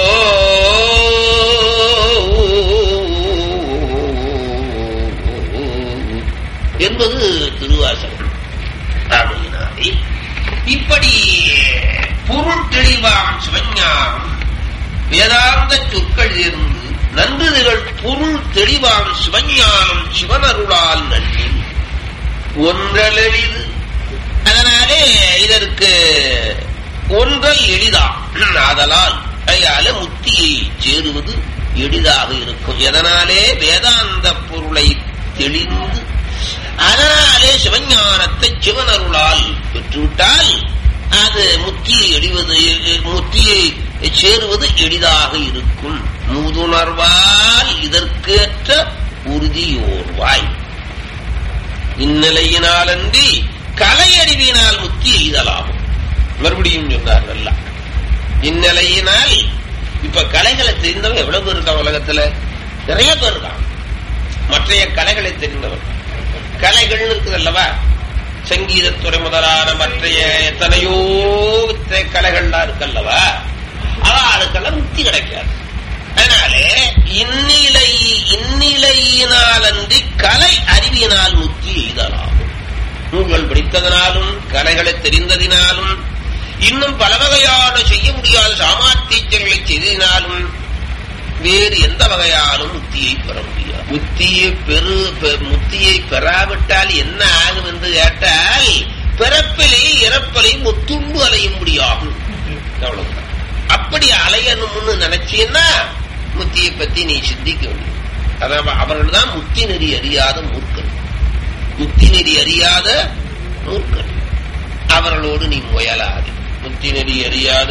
என்பது திருவாசகம் அப்படின்னாலே இப்படி பொருள் தெளிவாம் சிவஞானம் வேதாந்த சொற்கள் இருந்து நன்றுகள் பொருள் தெளிவாம் சிவஞானம் சிவனருளால் நன்றி ஒன்றலெளிது அதனாலே இதற்கு ஒன்றல் எளிதா ஆதலால் அயால முத்தியை சேருவது எளிதாக இருக்கும் எதனாலே வேதாந்த பொருளை தெளிந்து அதனாலே சிவஞானத்தை சிவனருளால் பெற்றுவிட்டால் அது முத்தியை எடிவது முத்தியை சேருவது எளிதாக இருக்கும் மூதுணர்வால் இதற்கேற்ற உறுதியோர்வாய் இந்நிலையினாலன்றி கலை அறிவினால் முத்தி எய்தலாகும் மறுபடியும் சொன்னார் நல்லா இந்நிலையினால் இப்ப கலைகளை தெரிந்தவன் எவ்வளவு பேர் இருக்கான் உலகத்துல நிறைய பேர் இருக்கான் மற்றைய கலைகளை தெரிந்தவன் கலைகள் இருக்குது அல்லவா சங்கீதத்துறை முதலான மற்றைய எத்தனையோ வித்தை கலைகள்லாம் இருக்கல்லவா அவளுக்கெல்லாம் முக்தி கிடைக்காது அதனாலே இந்நிலை இந்நிலையினாலன்றி கலை அறிவியினால் முக்தி எய்தலாகும் நூல்கள் படித்ததனாலும் கலைகளை தெரிந்ததினாலும் இன்னும் பல வகையான செய்ய முடியாத சாமார்த்தியங்களை செய்ததினாலும் வேறு எந்த வகையாலும் முக்தியை பெற முடியாது முக்தியை பெரு பெ- முக்தியை பெறாவிட்டால் என்ன ஆகும் என்று கேட்டால் பிறப்பிலே இறப்பலை முத்துண்டு அலைய முடியாகும் அவ்வளவுதான் அப்படி அலையணும்னு நினைச்சீன்னா முத்தியை பத்தி நீ சிந்திக்க வேண்டும் அதான் அவர்கள் தான் முத்தி நெறி அறியாத மூர்க்கன் முத்தி நெறி அறியாத மூர்க்கன் அவர்களோடு நீ முயலாதே முத்தி நெறி அறியாத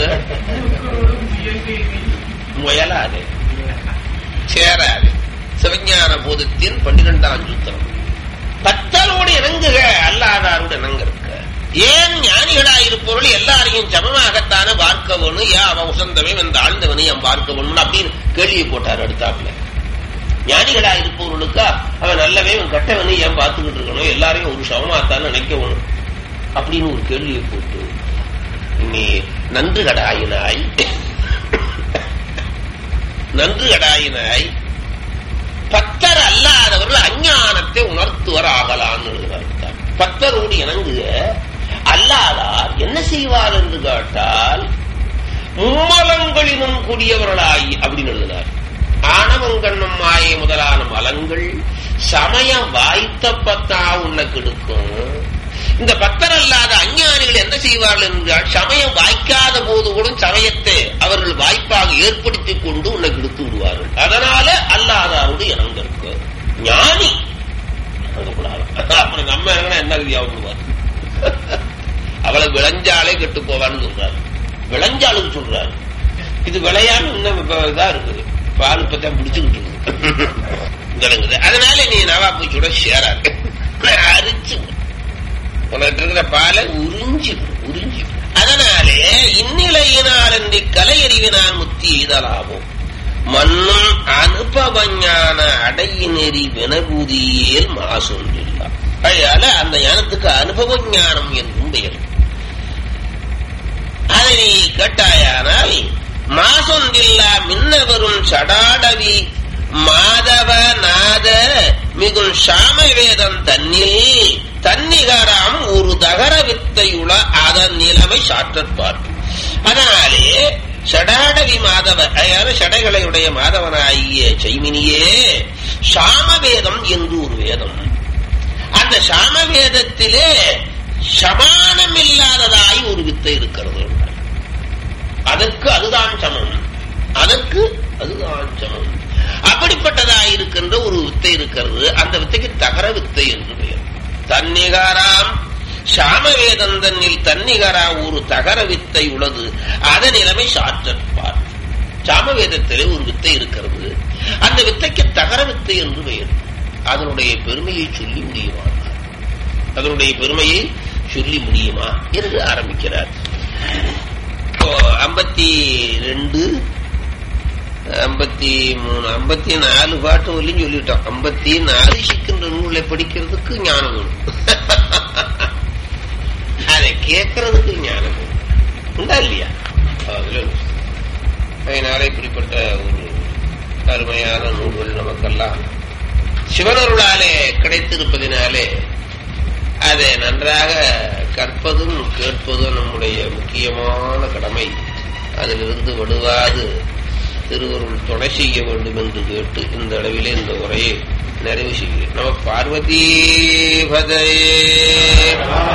முயலாதே சேராது சிவஞான போதத்தின் பன்னிரெண்டாம் சூத்திரம் பக்தரோடு இணங்குக அல்லாதாரோடு இணங்கிருக்க ஏன் ஞானிகளாயிருப்பவர்கள் எல்லாரையும் சமமாகத்தானே பார்க்க வேணும் ஏன் அவன் உசந்தவன் இந்த ஆழ்ந்தவனை என் பார்க்க வேணும் அப்படின்னு கேள்வியை போட்டார் அடுத்தாப்புல ஞானிகளா இருப்பவர்களுக்கா அவன் நல்லவே அவன் கட்டவனு ஏன் பார்த்துக்கிட்டு இருக்கணும் எல்லாரையும் ஒரு சமமாத்தான் நினைக்கணும் அப்படின்னு ஒரு கேள்வியை போட்டு நீ நன்று கடாயினாய் நன்று கடாயினாய் பத்தர் அல்லாதவர்கள் அஞ்ஞானத்தை உணர்த்துவர் ஆகலான்னு எழுதுகிறார் பத்தரோடு இணங்குக அல்லாதார் என்ன செய்வார் என்று கேட்டால் மும்மலங்களினும் கூடியவர்களாய் அப்படின்னு எழுதினார் ஆணவங்கண்ணம் மாயை முதலான மலங்கள் சமயம் வாய்த்த பத்தா உன்னை கெடுக்கும் இந்த பக்தர் அல்லாத அஞ்ஞானிகள் என்ன செய்வார்கள் என்றால் சமயம் வாய்க்காத போது கூட சமயத்தை அவர்கள் வாய்ப்பாக ஏற்படுத்திக் கொண்டு உன்னை கெடுத்து விடுவார்கள் அதனால அல்லாதாரோடு இணங்க இருக்கு ஞானி அப்புறம் நம்ம இறங்கினா என்ன விதியா விடுவார் அவளை விளைஞ்சாலே கெட்டு போவான்னு சொல்றாரு விளைஞ்சாளுக்கு சொல்றாரு இது விளையாம இன்னும் இப்ப இதா இருக்குது பால் இப்பதான் பிடிச்சுக்கிட்டு இருக்குது விளங்குது அதனால நீ நவா பூச்சியோட சேராது அரிச்சு உனக்கு இருக்கிற பாலை உறிஞ்சி உறிஞ்சி அதனாலே இந்நிலையினால் என்று கலை அறிவினால் முத்தி எய்தலாகும் மண்ணும் அனுபவஞான அடையினெறி வினபூதியேல் மாசொன்றில்லா அதனால அந்த ஞானத்துக்கு அனுபவ ஞானம் என்றும் பெயர் அதை நீ கேட்டாயானால் மாசொன்றில்லா மின்னவரும் சடாடவி மாதவ நாத மிகுன் சாமவேதம் தன்னில் தன்னிகராம் ஒரு தகர வித்தையுள அதன் நிலைமை சாற்றற்பார் அதனாலே ஷடாடவி மாதவ அதாவது ஷடைகளையுடைய மாதவனாகிய செய்மினியே சாமவேதம் என்று ஒரு வேதம் அந்த சாமவேதத்திலே சமானம் இல்லாததாய் ஒரு வித்தை இருக்கிறது அதற்கு அதுதான் சமம் அதற்கு அதுதான் சமம் அப்படிப்பட்டதாய் இருக்கின்ற ஒரு வித்தை இருக்கிறது அந்த வித்தைக்கு தகர வித்தை என்று பெயர் தன்னிகாராம் சாமவேதம் தன்னில் தன்னிகரா ஒரு தகர வித்தை உள்ளது அதன் நிலைமை சாற்றற்பார் சாமவேதத்திலே ஒரு வித்தை இருக்கிறது அந்த வித்தைக்கு தகர வித்தை என்று பெயர் அதனுடைய பெருமையை சொல்லி முடியுமா அதனுடைய பெருமையை சொல்லி முடியுமா என்று ஆரம்பிக்கிறார் இப்போ ஐம்பத்தி ரெண்டு ஐம்பத்தி மூணு ஐம்பத்தி நாலு பாட்டு வரலையும் சொல்லிட்டோம் ஐம்பத்தி நாலு சிக்கின்ற நூலை படிக்கிறதுக்கு ஞானம் வேணும் அதை கேட்கறதுக்கு ஞானம் வேணும் உண்டா இல்லையா அதனால இப்படிப்பட்ட ஒரு அருமையான நூல்கள் நமக்கெல்லாம் சிவனருளாலே கிடைத்திருப்பதினாலே அதை நன்றாக கற்பதும் கேட்பதும் நம்முடைய முக்கியமான கடமை அதிலிருந்து விடுவாது திருவருள் துணை செய்ய வேண்டும் என்று கேட்டு இந்த அளவிலே இந்த உரையை நிறைவு செய்கிறேன் நம பார்வதி பதையே